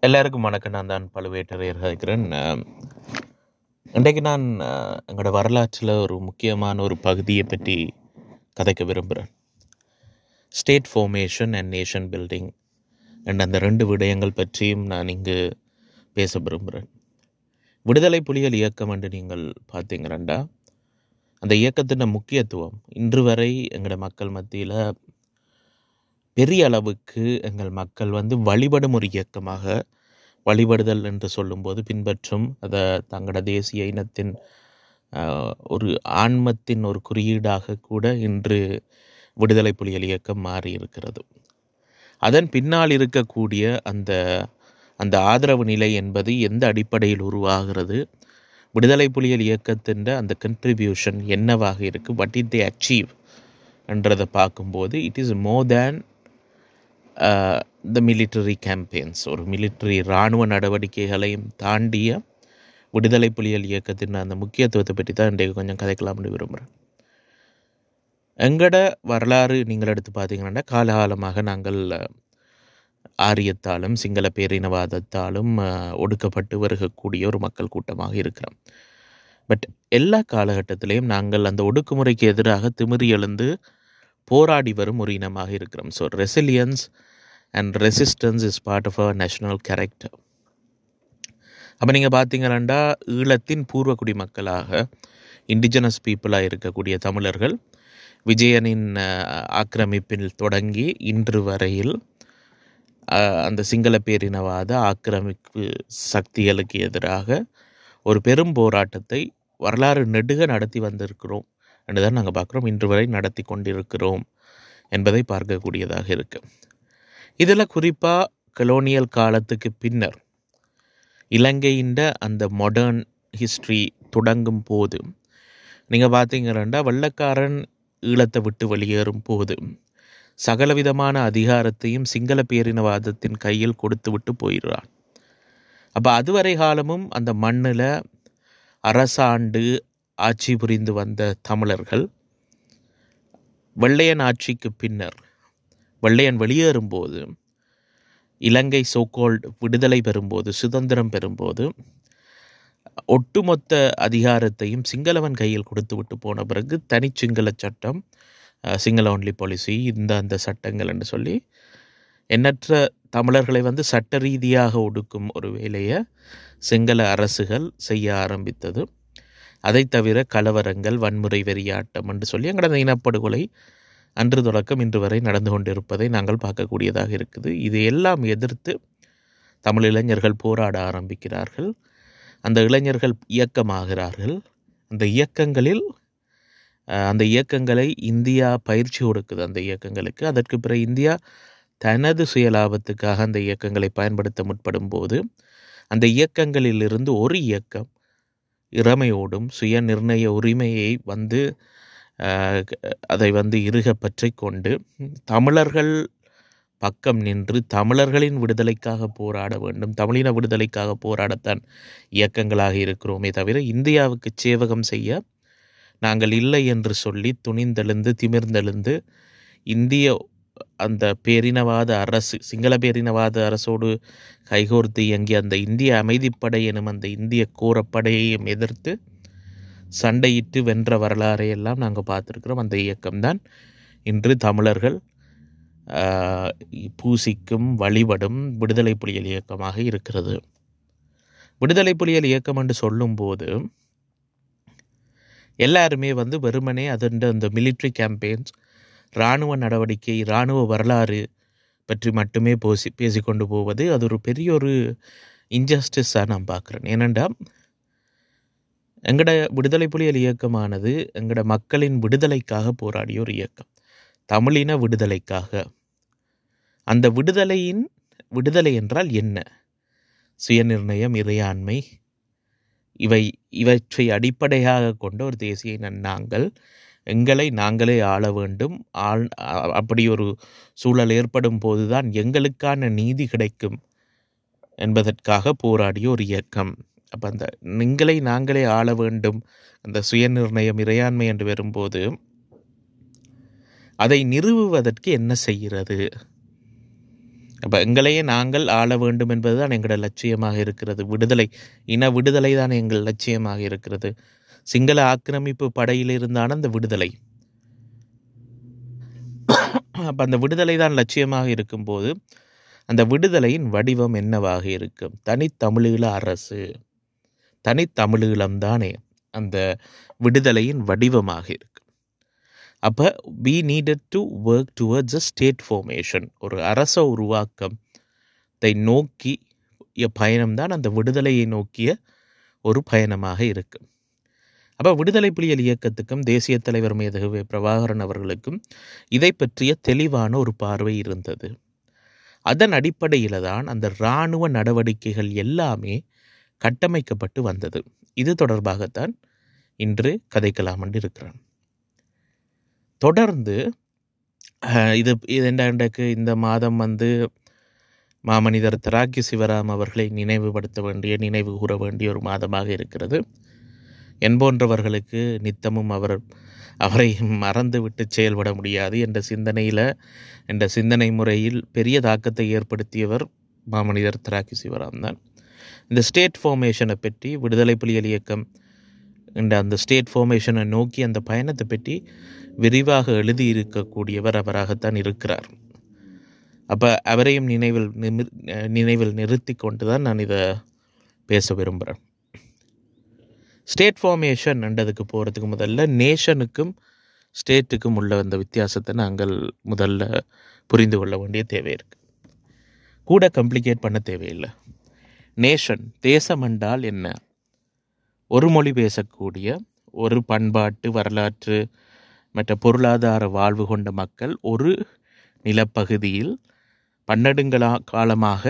எல்லாருக்கும் வணக்கம் நான் தான் பழுவேட்டரையர் இருக்கிறேன் இன்றைக்கு நான் அஹ், எங்களோட வரலாற்றில் ஒரு முக்கியமான ஒரு பகுதியை பற்றி கதைக்க விரும்புகிறேன் state formation and nation building என்ற அந்த ரெண்டு விடயங்கள் பற்றியும் நான் இங்கு பேச விரும்புகிறேன் விடுதலை புலிகள் இயக்கம் என்று நீங்கள் பார்த்தீங்கரண்டா அந்த இயக்கத்தின் முக்கியத்துவம் இன்று வரை எங்களோட மக்கள் மத்தியில் பெரிய அளவுக்கு எங்கள் மக்கள் வந்து வழிபடும் ஒரு இயக்கமாக வழிபடுதல் என்று சொல்லும்போது பின்பற்றும் அதை தங்களோட தேசிய இனத்தின் ஆஹ், ஒரு ஆன்மத்தின் ஒரு குறியீடாக கூட இன்று விடுதலை புலிகள் இயக்கம் மாறி இருக்கிறது அதன் பின்னால் இருக்கக்கூடிய அந்த அந்த ஆதரவு நிலை என்பது எந்த அடிப்படையில் உருவாகிறது விடுதலை புலிகள் இயக்கத்தின் அந்த கன்ட்ரிபியூஷன் என்னவாக இருக்குது வட் இட் தே அச்சீவ் என்றதை பார்க்கும்போது it is more than the military campaigns ஒரு மிலிட்டரி இராணுவ நடவடிக்கைகளையும் தாண்டிய விடுதலை புலிகள் இயக்கத்தின் அந்த முக்கியத்துவத்தை பற்றி தான் இன்றைக்கு கொஞ்சம் கதைக்கலாம்னு விரும்புகிறேன் எங்கட வரலாறு நீங்கள் எடுத்து பார்த்தீங்கன்னா காலகாலமாக நாங்கள் அஹ், ஆரியத்தாலும் சிங்கள பேரினவாதத்தாலும் அஹ், ஒடுக்கப்பட்டு வருகக்கூடிய ஒரு மக்கள் கூட்டமாக இருக்கிறோம் பட் எல்லா காலகட்டத்திலையும் நாங்கள் அந்த ஒடுக்குமுறைக்கு எதிராக திமிறி எழுந்து போராடி வரும் ஒரு இனமாக இருக்கிறோம் so resilience and resistance is part of our national character அப்போ நீங்கள் பார்த்தீங்கன்னா ஈழத்தின் பூர்வக்குடி மக்களாக இண்டிஜினஸ் பீப்புளாக இருக்கக்கூடிய தமிழர்கள் விஜயனின் அஹ், ஆக்கிரமிப்பில் தொடங்கி இன்று வரையில் அஹ், அந்த சிங்கள பேரினவாத ஆக்கிரமிப்பு சக்திகளுக்கு எதிராக ஒரு பெரும் போராட்டத்தை வரலாறு நெடுக நடத்தி வந்திருக்கிறோம் என்று தான் நாங்கள் பார்க்குறோம் இன்று வரை நடத்தி கொண்டிருக்கிறோம் என்பதை பார்க்கக்கூடியதாக இருக்கு இதில் குறிப்பாக கலோனியல் காலத்துக்கு பின்னர் இலங்கையின் அந்த மாடர்ன் ஹிஸ்ட்ரி தொடங்கும் போது நீங்கள் பார்த்தீங்கன்னா வெள்ளக்காரன் ஈழத்தை விட்டு வெளியேறும் போது சகலவிதமான அதிகாரத்தையும் சிங்கள பேரினவாதத்தின் கையில் கொடுத்து விட்டு போயிடுறான் அப்போ அதுவரை காலமும் அந்த மண்ணில் அரசாண்டு ஆட்சி புரிந்து வந்த தமிழர்கள் வெள்ளையன் ஆட்சிக்கு பின்னர் வெள்ளையன் வெளியேறும்போது இலங்கை சோகோல்டு விடுதலை பெறும்போது சுதந்திரம் பெறும்போது ஒட்டுமொத்த அதிகாரத்தையும் சிங்களவன் கையில் கொடுத்து விட்டு போன பிறகு தனிச்சிங்கள சட்டம் சிங்கள ஒன்லி பாலிசி இந்த அந்த சட்டங்கள் என்று சொல்லி எண்ணற்ற தமிழர்களை வந்து சட்ட ரீதியாக ஒடுக்கும் ஒரு வேலையை சிங்கள அரசுகள் செய்ய ஆரம்பித்தது அதை தவிர கலவரங்கள் வன்முறை வெறியாட்டம் என்று சொல்லி எங்களது இனப்படுகொலை அன்று தொடக்கம் இன்று வரை நடந்து கொண்டிருப்பதை நாங்கள் பார்க்கக்கூடியதாக இருக்குது இது எல்லாம் எதிர்த்து தமிழ் இளைஞர்கள் போராட ஆரம்பிக்கிறார்கள் அந்த இளைஞர்கள் இயக்கமாகிறார்கள் அந்த இயக்கங்களில் அஹ், அந்த இயக்கங்களை இந்தியா பயிற்சி கொடுக்குது அந்த இயக்கங்களுக்கு அதற்கு பிறகு இந்தியா தனது சுயலாபத்துக்காக அந்த இயக்கங்களை பயன்படுத்த முற்படும் போது அந்த இயக்கங்களிலிருந்து ஒரு இயக்கம் இறமையோடும் சுய நிர்ணய உரிமையை வந்து அஹ், அதை வந்து இறுக பற்றி கொண்டு தமிழர்கள் பக்கம் நின்று தமிழர்களின் விடுதலைக்காக போராட வேண்டும் தமிழின விடுதலைக்காக போராடத்தான் இயக்கங்களாக இருக்கிறோமே தவிர இந்தியாவுக்கு சேவகம் செய்ய நாங்கள் இல்லை என்று சொல்லி துணிந்தெழுந்து திமிர்ந்தெழுந்து இந்திய அந்த பேரினவாத அரசு சிங்கள பேரினவாத அரசோடு கைகோர்த்து இயங்கிய அந்த இந்திய அமைதிப்படை எனும் அந்த இந்திய கோரப்படையையும் எதிர்த்து சண்டையிட்டு வென்ற வரலாறை எல்லாம் நாங்கள் பார்த்துருக்கிறோம் அந்த இயக்கம்தான் இன்று தமிழர்கள் ஆஹ், பூசிக்கும் வழிபடும் விடுதலை புலிகள் இயக்கமாக இருக்கிறது விடுதலை புலிகள் இயக்கம் என்று சொல்லும்போது எல்லாருமே வந்து வெறுமனே அதன் அந்த மிலிட்ரி கேம்பெயின்ஸ் இராணுவ நடவடிக்கை இராணுவ வரலாறு பற்றி மட்டுமே பேசி பேசிக்கொண்டு போவது அது ஒரு பெரிய ஒரு இன்ஜஸ்டிஸாக நான் பார்க்குறேன் ஏனெண்டா எங்கட விடுதலை புலிகள் இயக்கமானது எங்கட மக்களின் விடுதலைக்காக போராடிய ஒரு இயக்கம் தமிழின விடுதலைக்காக அந்த விடுதலையின் விடுதலை என்றால் என்ன சுயநிர்ணயம் இறையாண்மை இவை இவற்றை அடிப்படையாக கொண்ட ஒரு தேசிய இனம் நாங்கள் எங்களை நாங்களே ஆள வேண்டும் ஆள் அ- அப்படி ஒரு சூழல் ஏற்படும் போதுதான் எங்களுக்கான நீதி கிடைக்கும் என்பதற்காக போராடிய ஒரு இயக்கம் அப்போ அந்த நீங்களை நாங்களே ஆள வேண்டும் அந்த சுயநிர்ணயம் இறையாண்மை என்று வரும்போது அதை நிறுவுவதற்கு என்ன செய்கிறது அப்போ எங்களையே நாங்கள் ஆள வேண்டும் என்பதுதான் எங்களோட லட்சியமாக இருக்கிறது விடுதலை இன விடுதலை தான் எங்கள் லட்சியமாக இருக்கிறது சிங்கள ஆக்கிரமிப்பு படையில் இருந்தான அந்த விடுதலை அப்போ அந்த விடுதலை தான் லட்சியமாக இருக்கும்போது அந்த விடுதலையின் வடிவம் என்னவாக இருக்கும் தனித்தமிழீழ அரசு தனித்தமிழீழம் தானே அந்த விடுதலையின் வடிவமாக இருக்கு அப்போ we needed to work towards a state formation ஒரு அரச உருவாக்கத்தை நோக்கி பயணம்தான் அந்த விடுதலையை நோக்கிய ஒரு பயணமாக இருக்கு அப்போ விடுதலை புலிகள் இயக்கத்துக்கும் தேசிய தலைவர் மேதகவே பிரபாகரன் அவர்களுக்கும் இதை பற்றிய தெளிவான ஒரு பார்வை இருந்தது அதன் அடிப்படையில் தான் அந்த இராணுவ நடவடிக்கைகள் எல்லாமே கட்டமைக்கப்பட்டு வந்தது இது தொடர்பாகத்தான் இன்று கதைக்கலாம் என்று இருக்கிறான் தொடர்ந்து இது இதெண்டாண்டுக்கு இந்த மாதம் வந்து மாமனிதர் தராக்கி சிவராம் அவர்களை நினைவுபடுத்த வேண்டிய நினைவு கூற வேண்டிய ஒரு மாதமாக இருக்கிறது என்போன்றவர்களுக்கு நித்தமும் அவர் அவரை மறந்து விட்டு செயல்பட முடியாது என்ற சிந்தனையில் என்ற சிந்தனை முறையில் பெரிய தாக்கத்தை ஏற்படுத்தியவர் மாமனிதர் தராக்கி சிவராம் தான் இந்த ஸ்டேட் ஃபார்மேஷனை பற்றி விடுதலை புலிகள் இயக்கம் என்ற அந்த ஸ்டேட் ஃபார்மேஷனை நோக்கி அந்த பயணத்தை பற்றி விரிவாக எழுதியிருக்கக்கூடியவர் அவராகத்தான் இருக்கிறார் அப்போ அவரையும் நினைவில் நிமிர் நினைவில் நிறுத்தி கொண்டு தான் நான் இதை பேச விரும்புகிறேன் ஸ்டேட் ஃபார்மேஷன் என்றதுக்கு போகிறதுக்கு முதல்ல நேஷனுக்கும் ஸ்டேட்டுக்கும் உள்ள அந்த வித்தியாசத்தை நாங்கள் முதல்ல புரிந்து கொள்ள வேண்டிய தேவை இருக்குது கூட கம்ப்ளிகேட் பண்ண தேவையில்லை நேஷன் தேசம் என்றால் என்ன ஒரு மொழி பேசக்கூடிய ஒரு பண்பாட்டு வரலாற்று மற்ற பொருளாதார வாழ்வு கொண்ட மக்கள் ஒரு நிலப்பகுதியில் பன்னெடுங்களா காலமாக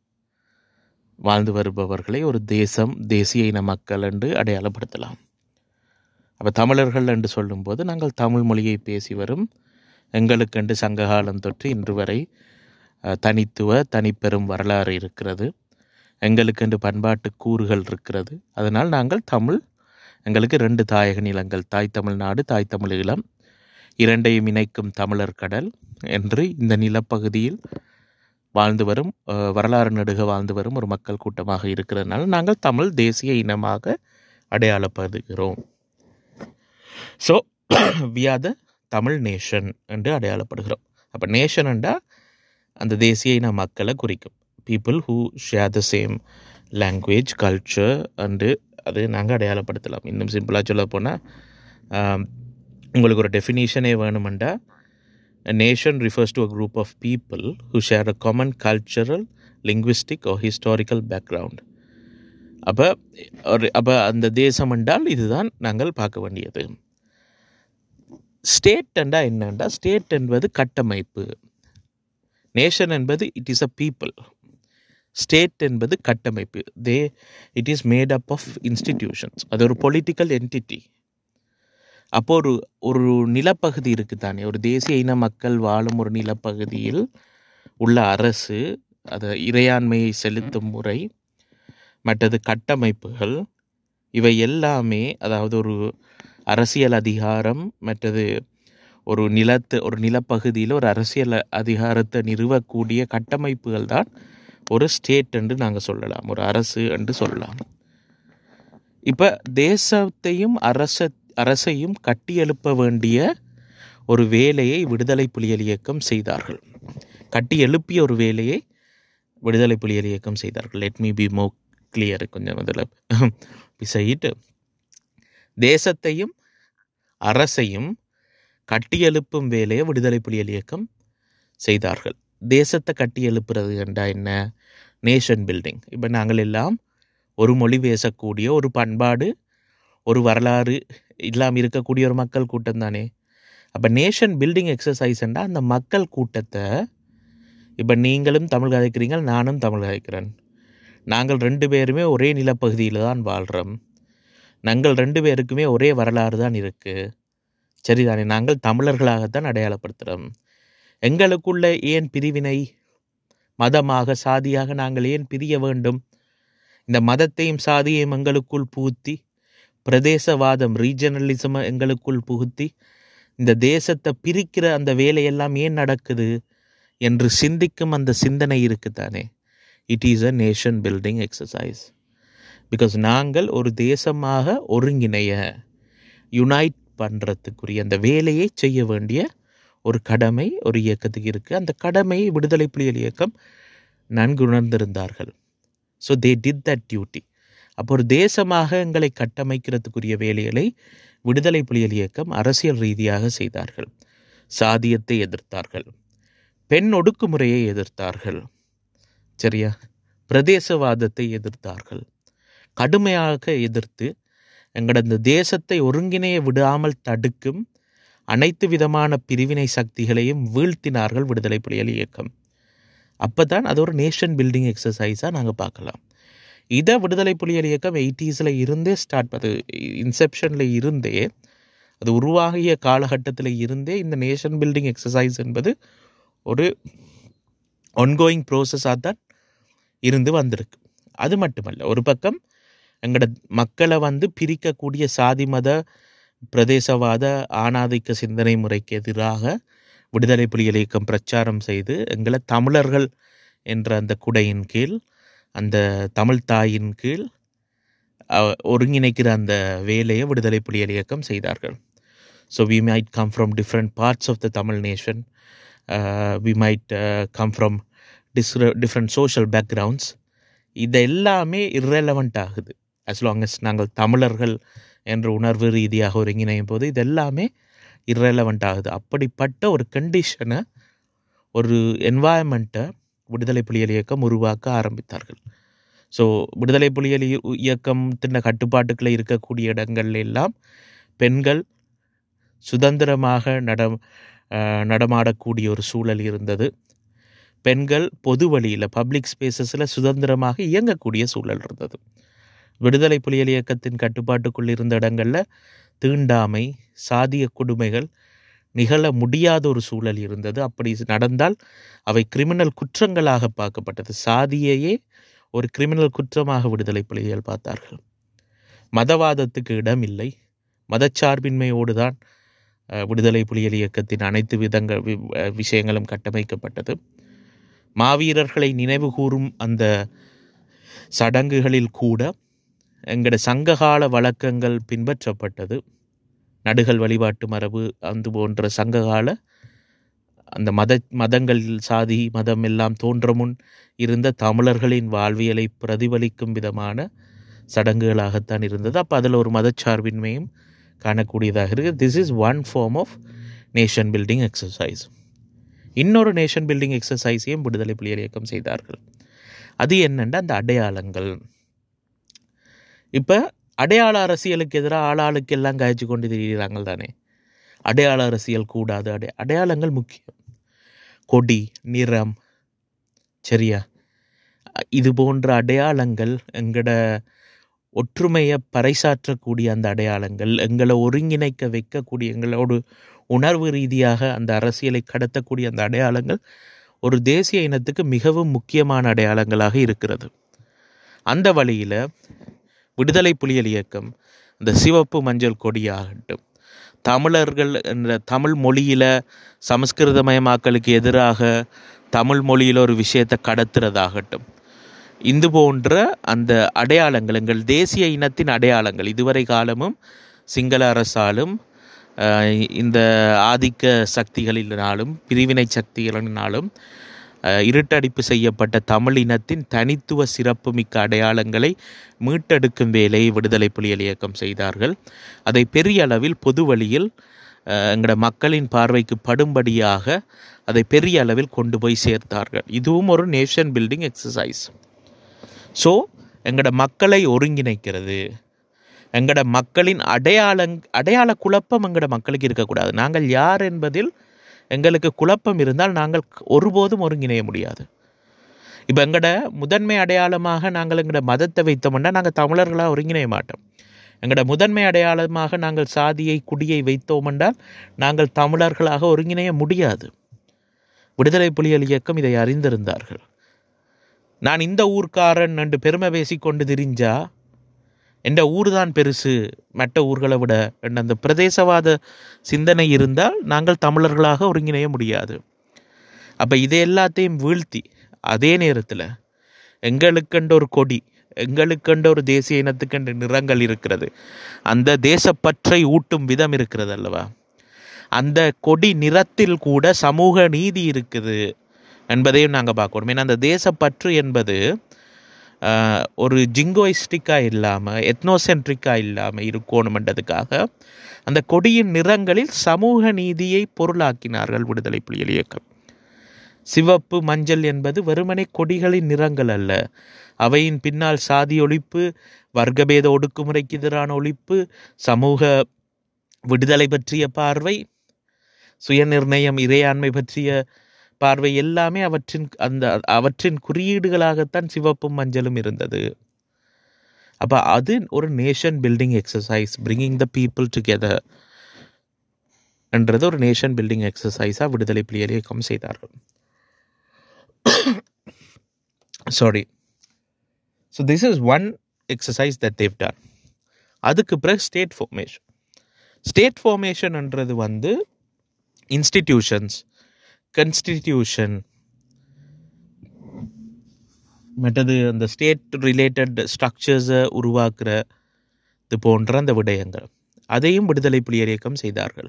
வாழ்ந்து வருபவர்களை ஒரு தேசம் தேசிய இன மக்கள் என்று அடையாளப்படுத்தலாம் அப்போ தமிழர்கள் என்று சொல்லும்போது நாங்கள் தமிழ் மொழியை பேசி வரும் எங்களுக்கென்று சங்ககாலம் தொற்று இன்று வரை தனித்துவ தனிப்பெரும் வரலாறு இருக்கிறது எங்களுக்கென்று பண்பாட்டு கூறுகள் இருக்கிறது அதனால் நாங்கள் தமிழ் எங்களுக்கு ரெண்டு தாயக நிலங்கள் தாய் தமிழ்நாடு தாய் தமிழ் ஈழம் இரண்டையும் இணைக்கும் தமிழர் கடல் என்று இந்த நிலப்பகுதியில் வாழ்ந்து வரும் வரலாறு நடுக வாழ்ந்து வரும் ஒரு மக்கள் கூட்டமாக இருக்கிறதுனால நாங்கள் தமிழ் தேசிய இனமாக அடையாளப்படுகிறோம் so we are the Tamil nation என்று அடையாளப்படுகிறோம் அப்போ நேஷன் என்றால் அந்த தேசிய இன மக்களை குறிக்கும் people who share the same language culture and அது நாங்கள் அடையாளப்படுத்தலாம் இன்னும் சிம்பிளாக சொல்ல போனால் உங்களுக்கு ஒரு டெஃபினேஷனே வேணுமெண்டா A nation refers to a group of people who share a common cultural, linguistic or historical background. அப்போ ஒரு அப்போ அந்த தேசம் என்றால் இதுதான் நாங்கள் பார்க்க வேண்டியது ஸ்டேட் என்றா என்னண்டா ஸ்டேட் என்பது கட்டமைப்பு நேஷன் என்பது it is a people state என்பது கட்டமைப்பு they it is made up of institutions அது ஒரு பொலிட்டிக்கல் என்டிட்டி அப்போ ஒரு ஒரு நிலப்பகுதி இருக்குது தானே ஒரு தேசிய இன மக்கள் வாழும் ஒரு நிலப்பகுதியில் உள்ள அரசு அது இறையாண்மையை செலுத்தும் முறை மற்றது கட்டமைப்புகள் இவை எல்லாமே அதாவது ஒரு அரசியல் அதிகாரம் மற்றது ஒரு நிலத்து ஒரு நிலப்பகுதியில் ஒரு அரசியல் அதிகாரத்தை நிறுவக்கூடிய கட்டமைப்புகள் தான் ஒரு ஸ்டேட் என்று நாங்கள் சொல்லலாம் ஒரு அரசு என்று சொல்லலாம் இப்போ தேசத்தையும் அரச அரசையும் கட்டியெழுப்ப வேண்டிய ஒரு வேலையை விடுதலை புலிகள் இயக்கம் செய்தார்கள் கட்டி எழுப்பிய ஒரு வேலையை விடுதலை புலிகள் இயக்கம் செய்தார்கள் let me be more clear கொஞ்சம் அதில் பிசையிட்டு தேசத்தையும் அரசையும் கட்டியெழுப்பும் வேலையை விடுதலை புலிகள் இயக்கம் செய்தார்கள் தேசத்தை கட்டி எழுப்புறது என்றா என்ன நேஷன் பில்டிங் இப்போ நாங்கள் எல்லாம் ஒரு மொழி பேசக்கூடிய ஒரு பண்பாடு ஒரு வரலாறு இல்லாமல் இருக்கக்கூடிய ஒரு மக்கள் கூட்டம் தானே அப்போ நேஷன் பில்டிங் எக்ஸசைஸ்ண்டா அந்த மக்கள் கூட்டத்தை இப்போ நீங்களும் தமிழ் கதைக்கிறீங்க நானும் தமிழ் கதைக்கிறேன் நாங்கள் ரெண்டு பேருமே ஒரே நிலப்பகுதியில் தான் வாழ்கிறோம் நாங்கள் ரெண்டு பேருக்குமே ஒரே வரலாறு தான் இருக்குது சரிதானே நாங்கள் தமிழர்களாகத்தான் அடையாளப்படுத்துகிறோம் எங்களுக்குள்ள ஏன் பிரிவினை மதமாக சாதியாக நாங்கள் ஏன் பிரிய வேண்டும் இந்த மதத்தையும் சாதியையும் எங்களுக்குள் புகுத்தி பிரதேசவாதம் ரீஜனலிசம் எங்களுக்குள் புகுத்தி இந்த தேசத்தை பிரிக்கிற அந்த வேலையெல்லாம் ஏன் நடக்குது என்று சிந்திக்கும் அந்த சிந்தனை இருக்குதானே it is a nation building exercise because நாங்கள் ஒரு தேசமாக ஒருங்கிணைய யுனைட் பண்ணுறதுக்குரிய அந்த வேலையை செய்ய வேண்டிய ஒரு கடமை ஒரு இயக்கத்துக்கு இருக்குது அந்த கடமையை விடுதலை புலிகள் இயக்கம் நன்கு உணர்ந்திருந்தார்கள் so they did that duty அப்போ ஒரு தேசமாக எங்களை கட்டமைக்கிறதுக்குரிய வேலைகளை விடுதலை புலிகள் இயக்கம் அரசியல் ரீதியாக செய்தார்கள் சாதியத்தை எதிர்த்தார்கள் பெண் ஒடுக்குமுறையை எதிர்த்தார்கள் சரியா பிரதேசவாதத்தை எதிர்த்தார்கள் கடுமையாக எதிர்த்து எங்களோட இந்த தேசத்தை ஒருங்கிணைய விடாமல் தடுக்கும் அனைத்து விதமான பிரிவினை சக்திகளையும் வீழ்த்தினார்கள் விடுதலை புலிகள் இயக்கம் அப்போ தான் அது ஒரு நேஷன் பில்டிங் எக்ஸசைஸாக நாங்கள் பார்க்கலாம் இதை விடுதலை புலிகள் இயக்கம் எயிட்டிஸில் இருந்தே ஸ்டார்ட் அது இன்செப்ஷனில் இருந்தே அது உருவாகிய காலகட்டத்தில் இருந்தே இந்த நேஷன் பில்டிங் எக்ஸசைஸ் என்பது ஒரு ஒன்கோயிங் ப்ரோசஸாக தான் இருந்து வந்திருக்கு அது மட்டுமல்ல ஒரு பக்கம் எங்களோட மக்களை வந்து பிரிக்கக்கூடிய சாதி மத பிரதேசவாத ஆணாதிக்க சிந்தனை முறைக்கு எதிராக விடுதலை புலிகள் இயக்கம் பிரச்சாரம் செய்து எங்களை தமிழர்கள் என்ற அந்த குடையின் கீழ் அந்த தமிழ் தாயின் கீழ் அஹ், ஒருங்கிணைக்கிற அந்த வேலையை விடுதலை புலிகள் இயக்கம் செய்தார்கள் so we might come from different parts of the Tamil nation we might come from this different social backgrounds இது எல்லாமே irrelevant ஆகுது as long as நாங்கள் தமிழர்கள் என்ற உணர்வு ரீதியாக ஒருங்கிணையும் போது இது எல்லாமே irrelevant ஆகுது அப்படிப்பட்ட ஒரு கண்டிஷனை ஒரு என்வாயன்மெண்ட்டை விடுதலை புலிகள் இயக்கம் உருவாக்க ஆரம்பித்தார்கள் ஸோ விடுதலை புலிகள் இய- இயக்கத்தின் கட்டுப்பாட்டுக்குள்ளே இருக்கக்கூடிய இடங்கள்ல எல்லாம் பெண்கள் சுதந்திரமாக நட அஹ், நடமாடக்கூடிய ஒரு சூழல் இருந்தது பெண்கள் பொது வழியில் பப்ளிக் ஸ்பேசஸில் சுதந்திரமாக இயங்கக்கூடிய சூழல் இருந்தது விடுதலை புலிகள் இயக்கத்தின் கட்டுப்பாட்டுக்குள் இருந்த இடங்களில் தீண்டாமை சாதிய கொடுமைகள் நிகழ முடியாத ஒரு சூழல் இருந்தது அப்படி நடந்தால் அவை கிரிமினல் குற்றங்களாக பார்க்கப்பட்டது சாதியையே ஒரு கிரிமினல் குற்றமாக விடுதலை புலிகள் பார்த்தார்கள் மதவாதத்துக்கு இடம் இல்லை மதச்சார்பின்மையோடு தான் அஹ், விடுதலை புலிகள் இயக்கத்தின் அனைத்து விதங்கள் வி- அஹ், விஷயங்களும் கட்டமைக்கப்பட்டது மாவீரர்களை நினைவு கூறும் அந்த சடங்குகளில் கூட எங்களோட சங்ககால வழக்கங்கள் பின்பற்றப்பட்டது நடுகள் வழிபாட்டு மரபு அந்த போன்ற சங்ககால அந்த மத மதங்கள் சாதி மதம் எல்லாம் தோன்ற முன் இருந்த தமிழர்களின் வாழ்வியலை பிரதிபலிக்கும் விதமான சடங்குகளாகத்தான் இருந்தது அப்போ அதில் ஒரு மதச்சார்பின்மையும் காணக்கூடியதாக இருக்குது this is one form of nation building exercise இன்னொரு நேஷன் பில்டிங் எக்ஸசைஸையும் விடுதலை புலிகள் இயக்கம் செய்தார்கள் அது என்னென்னா அந்த அடையாளங்கள் இப்போ அடையாள அரசியலுக்கு எதிராக ஆளாளுக்கு எல்லாம் காய்ச்சி கொண்டு திரிகிறாங்க தானே அடையாள அரசியல் கூடாது அடை அடையாளங்கள் முக்கியம் கொடி நிறம் சரியா அ- இது போன்ற அடையாளங்கள் எங்களோட ஒற்றுமையை பறைசாற்றக்கூடிய அந்த அடையாளங்கள் எங்களை ஒருங்கிணைக்க வைக்கக்கூடிய எங்களோடு உணர்வு ரீதியாக அந்த அரசியலை கடத்தக்கூடிய அந்த அடையாளங்கள் ஒரு தேசிய இனத்துக்கு மிகவும் முக்கியமான அடையாளங்களாக இருக்கிறது அந்த வழியில் விடுதலை புலிகள் இயக்கம் இந்த சிவப்பு மஞ்சள் கொடியாகட்டும் தமிழர்கள் என்ற தமிழ் மொழியில் சமஸ்கிருதமயமாக்கலுக்கு எதிராக தமிழ் மொழியில் ஒரு விஷயத்தை கடத்துறதாகட்டும் இது போன்ற அந்த அடையாளங்கள் எங்கள் தேசிய இனத்தின் அடையாளங்கள் இதுவரை காலமும் சிங்கள அரசாலும் அஹ், இந்த ஆதிக்க சக்திகளினாலும் பிரிவினை சக்திகளினாலும் அஹ், இருட்டடிப்பு செய்யப்பட்ட தமிழ் இனத்தின் தனித்துவ சிறப்புமிக்க அடையாளங்களை மீட்டெடுக்கும் வேலையை விடுதலை புலிகள் இயக்கம் செய்தார்கள் அதை பெரிய அளவில் பொது வழியில் அஹ், எங்களோட மக்களின் பார்வைக்கு படும்படியாக அதை பெரிய அளவில் கொண்டு போய் சேர்த்தார்கள் இதுவும் ஒரு நேஷன் பில்டிங் எக்ஸசைஸ் ஸோ எங்களோட மக்களை ஒருங்கிணைக்கிறது எங்களோட மக்களின் அடையாளங் அடையாள குழப்பம் எங்களோட மக்களுக்கு இருக்கக்கூடாது நாங்கள் யார் என்பதில் எங்களுக்கு குழப்பம் இருந்தால் நாங்கள் ஒருபோதும் ஒருங்கிணைய முடியாது இப்போ எங்களோட முதன்மை அடையாளமாக நாங்கள் எங்களோட மதத்தை வைத்தோம்னா நாங்கள் தமிழர்களாக ஒருங்கிணைய மாட்டோம் எங்களோட முதன்மை அடையாளமாக நாங்கள் சாதியை குடியை வைத்தோம் என்றால் நாங்கள் தமிழர்களாக ஒருங்கிணைய முடியாது விடுதலை புலிகள் இயக்கம் இதை அறிந்திருந்தார்கள் நான் இந்த ஊர்க்காரன் என்று பெருமை பேசிக்கொண்டு திரிஞ்சா என்ற ஊர் தான் பெருசு மற்ற ஊர்களை விட என்ற அந்த பிரதேசவாத சிந்தனை இருந்தால் நாங்கள் தமிழர்களாக ஒருங்கிணைய முடியாது அப்போ இதை எல்லாத்தையும் வீழ்த்தி அதே நேரத்தில் எங்களுக்கென்ற ஒரு கொடி எங்களுக்கென்ற ஒரு தேசிய இனத்துக்கென்ற நிறங்கள் இருக்கிறது அந்த தேசப்பற்றை ஊட்டும் விதம் இருக்கிறது அல்லவா அந்த கொடி நிறத்தில் கூட சமூக நீதி இருக்குது என்பதையும் நாங்கள் பார்க்கணும் ஏன்னா அந்த தேசப்பற்று என்பது ஆஹ், ஒரு ஜிங்கோயிஸ்டிக்காக இல்லாமல் எத்னோசென்ட்ரிக்காக இல்லாமல் இருக்கணுமென்றதுக்காக அந்த கொடியின் நிறங்களில் சமூக நீதியை பொருளாக்கினார்கள் விடுதலை புலிகள் இயக்கம் சிவப்பு மஞ்சள் என்பது வெறுமனே கொடிகளின் நிறங்கள் அல்ல அவையின் பின்னால் சாதி ஒழிப்பு வர்க்கபேத ஒடுக்குமுறைக்கு எதிரான ஒழிப்பு சமூக விடுதலை பற்றிய பார்வை சுயநிர்ணயம் இறையாண்மை பற்றிய பார்வை எல்லாமே அவற்றின் அந்த அவற்றின் குறியீடுகளாகத்தான் சிவப்பும் மஞ்சளும் இருந்தது அப்போ அது ஒரு nation building exercise bringing the people together என்றது ஒரு நேஷன் பில்டிங் எக்ஸசைஸாக விடுதலை புலிகள் இயக்கம் செய்தார்கள் sorry so this is one exercise that they've done அதுக்கு பிறகு ஸ்டேட் ஃபார்மேஷன் ஸ்டேட் ஃபார்மேஷன்ன்றது வந்து இன்ஸ்டிடியூஷன்ஸ் கன்ஸ்டிடியூஷன் மற்றது அந்த ஸ்டேட் ரிலேட்டட் ஸ்ட்ரக்சர்ஸை உருவாக்குற இது போன்ற அந்த விடயங்கள் அதையும் விடுதலை புலிகள் இயக்கம் செய்தார்கள்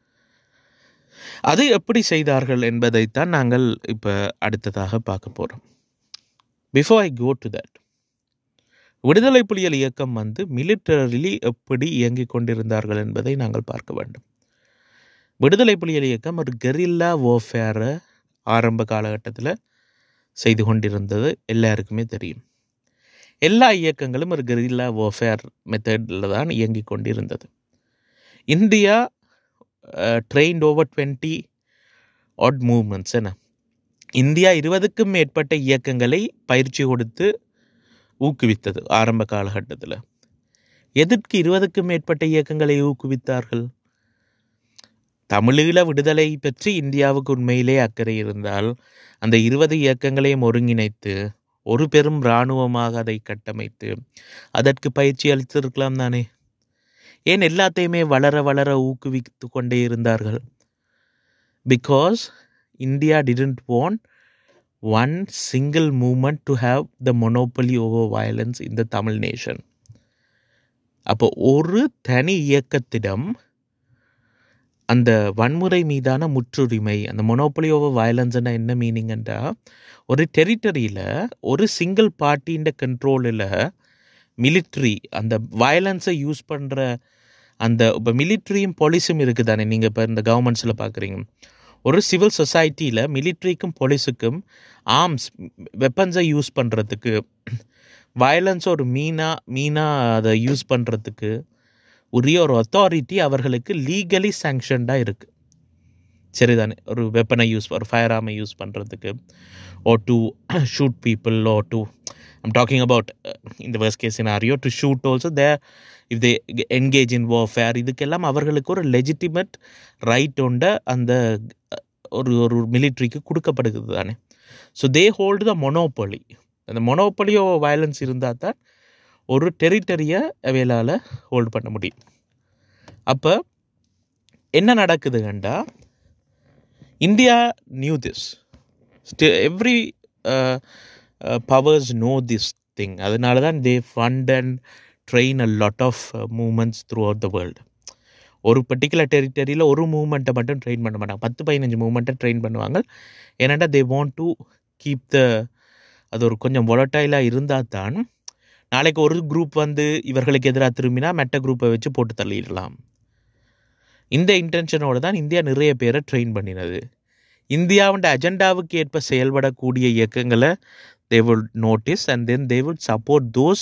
அது எப்படி செய்தார்கள் என்பதைத்தான் நாங்கள் இப்போ அடுத்ததாக பார்க்க போகிறோம் before I go to that விடுதலை புலிகள் இயக்கம் வந்து மிலிட்டரிலி எப்படி இயங்கிக் கொண்டிருந்தார்கள் என்பதை நாங்கள் பார்க்க வேண்டும் விடுதலை புலிகள் இயக்கம் ஒரு கெரில்லா warfare ஆரம்ப காலகட்டத்தில் செய்து கொண்டிருந்தது எல்லாருக்குமே தெரியும் எல்லா இயக்கங்களும் ஒரு கெரில்லா warfare மெத்தடில் தான் இயங்கிக் கொண்டிருந்தது India trained over twenty odd movements என்ன இந்தியா இருபதுக்கும் மேற்பட்ட இயக்கங்களை பயிற்சி கொடுத்து ஊக்குவித்தது ஆரம்ப காலகட்டத்தில் எதற்கு இருபதுக்கும் மேற்பட்ட இயக்கங்களை ஊக்குவித்தார்கள் தமிழீழ விடுதலை பற்றி இந்தியாவுக்கு உண்மையிலே அக்கறை இருந்தால் அந்த இருபது இயக்கங்களையும் ஒருங்கிணைத்து ஒரு பெரும் இராணுவமாக அதை கட்டமைத்து அதற்கு பயிற்சி அளித்திருக்கலாம் தானே ஏன் எல்லாத்தையுமே வளர வளர ஊக்குவித்து கொண்டே இருந்தார்கள் because India didn't want one single movement to have the monopoly over violence in the Tamil nation அப்போ ஒரு தனி இயக்கத்திடம் அந்த வன்முறை மீதான முற்றுரிமை அந்த மொனோபலி ஓவர் வயலன்ஸ்னா என்ன மீனிங்ன்றா ஒரு டெரிட்டரியில் ஒரு சிங்கிள் பார்ட்டின்ற கண்ட்ரோலில் மிலிட்ரி அந்த வயலன்ஸை யூஸ் பண்ணுற அந்த இப்போ மிலிட்ரியும் போலீஸும் இருக்குது தானே நீங்கள் இப்போ இந்த கவர்மெண்ட்ஸில் பார்க்குறீங்க ஒரு சிவில் சொசைட்டியில் மிலிட்ரிக்கும் போலீஸுக்கும் ஆர்ம்ஸ் வெப்பன்ஸை யூஸ் பண்ணுறதுக்கு வயலன்ஸ் ஒரு மீனா மீனாக அதை யூஸ் பண்ணுறதுக்கு உரிய ஒரு அத்தாரிட்டி அவர்களுக்கு லீகலி சாங்ஷன்டாக இருக்குது சரிதானே ஒரு வெப்பனை யூஸ் ஒரு ஃபயர் ஆமை யூஸ் பண்ணுறதுக்கு or to shoot people or to I'm talking about இந்த worst case scenario to shoot also they if they engage in warfare இதுக்கெல்லாம் அவர்களுக்கு ஒரு லெஜிட்டிமேட் ரைட் உண்ட அந்த ஒரு ஒரு மிலிட்ரிக்கு கொடுக்கப்படுகிறது தானே so they hold the monopoly அந்த மொனோபொலியோ வயலன்ஸ் இருந்தால் தான் ஒரு டெரிட்டரியை அவையலால் ஹோல்டு பண்ண முடியும் அப்போ என்ன நடக்குதுங்கண்டா India knew this every powers know this thing அதனால தான் they fund and train a lot of movements throughout the world வேர்ல்டு ஒரு பர்டிகுலர் டெரிட்டரியில் ஒரு மூமெண்ட்டை மட்டும் ட்ரெயின் பண்ண மாட்டாங்க பத்து பதினஞ்சு மூமெண்ட்டை ட்ரெயின் பண்ணுவாங்க ஏன்னாண்டா they want to keep the அது ஒரு கொஞ்சம் வொலட்டைலாக இருந்தால் தான் நாளைக்கு ஒரு குரூப் வந்து இவர்களுக்கு எதிராக திரும்பினா மெட்ட குரூப்பை வச்சு போட்டு தள்ளிடலாம் இந்த இன்டென்ஷனோடு தான் இந்தியா நிறைய பேரை ட்ரெயின் பண்ணினது இந்தியாவோட அஜெண்டாவுக்கு ஏற்ப செயல்படக்கூடிய இயக்கங்களை they will notice and then they will support those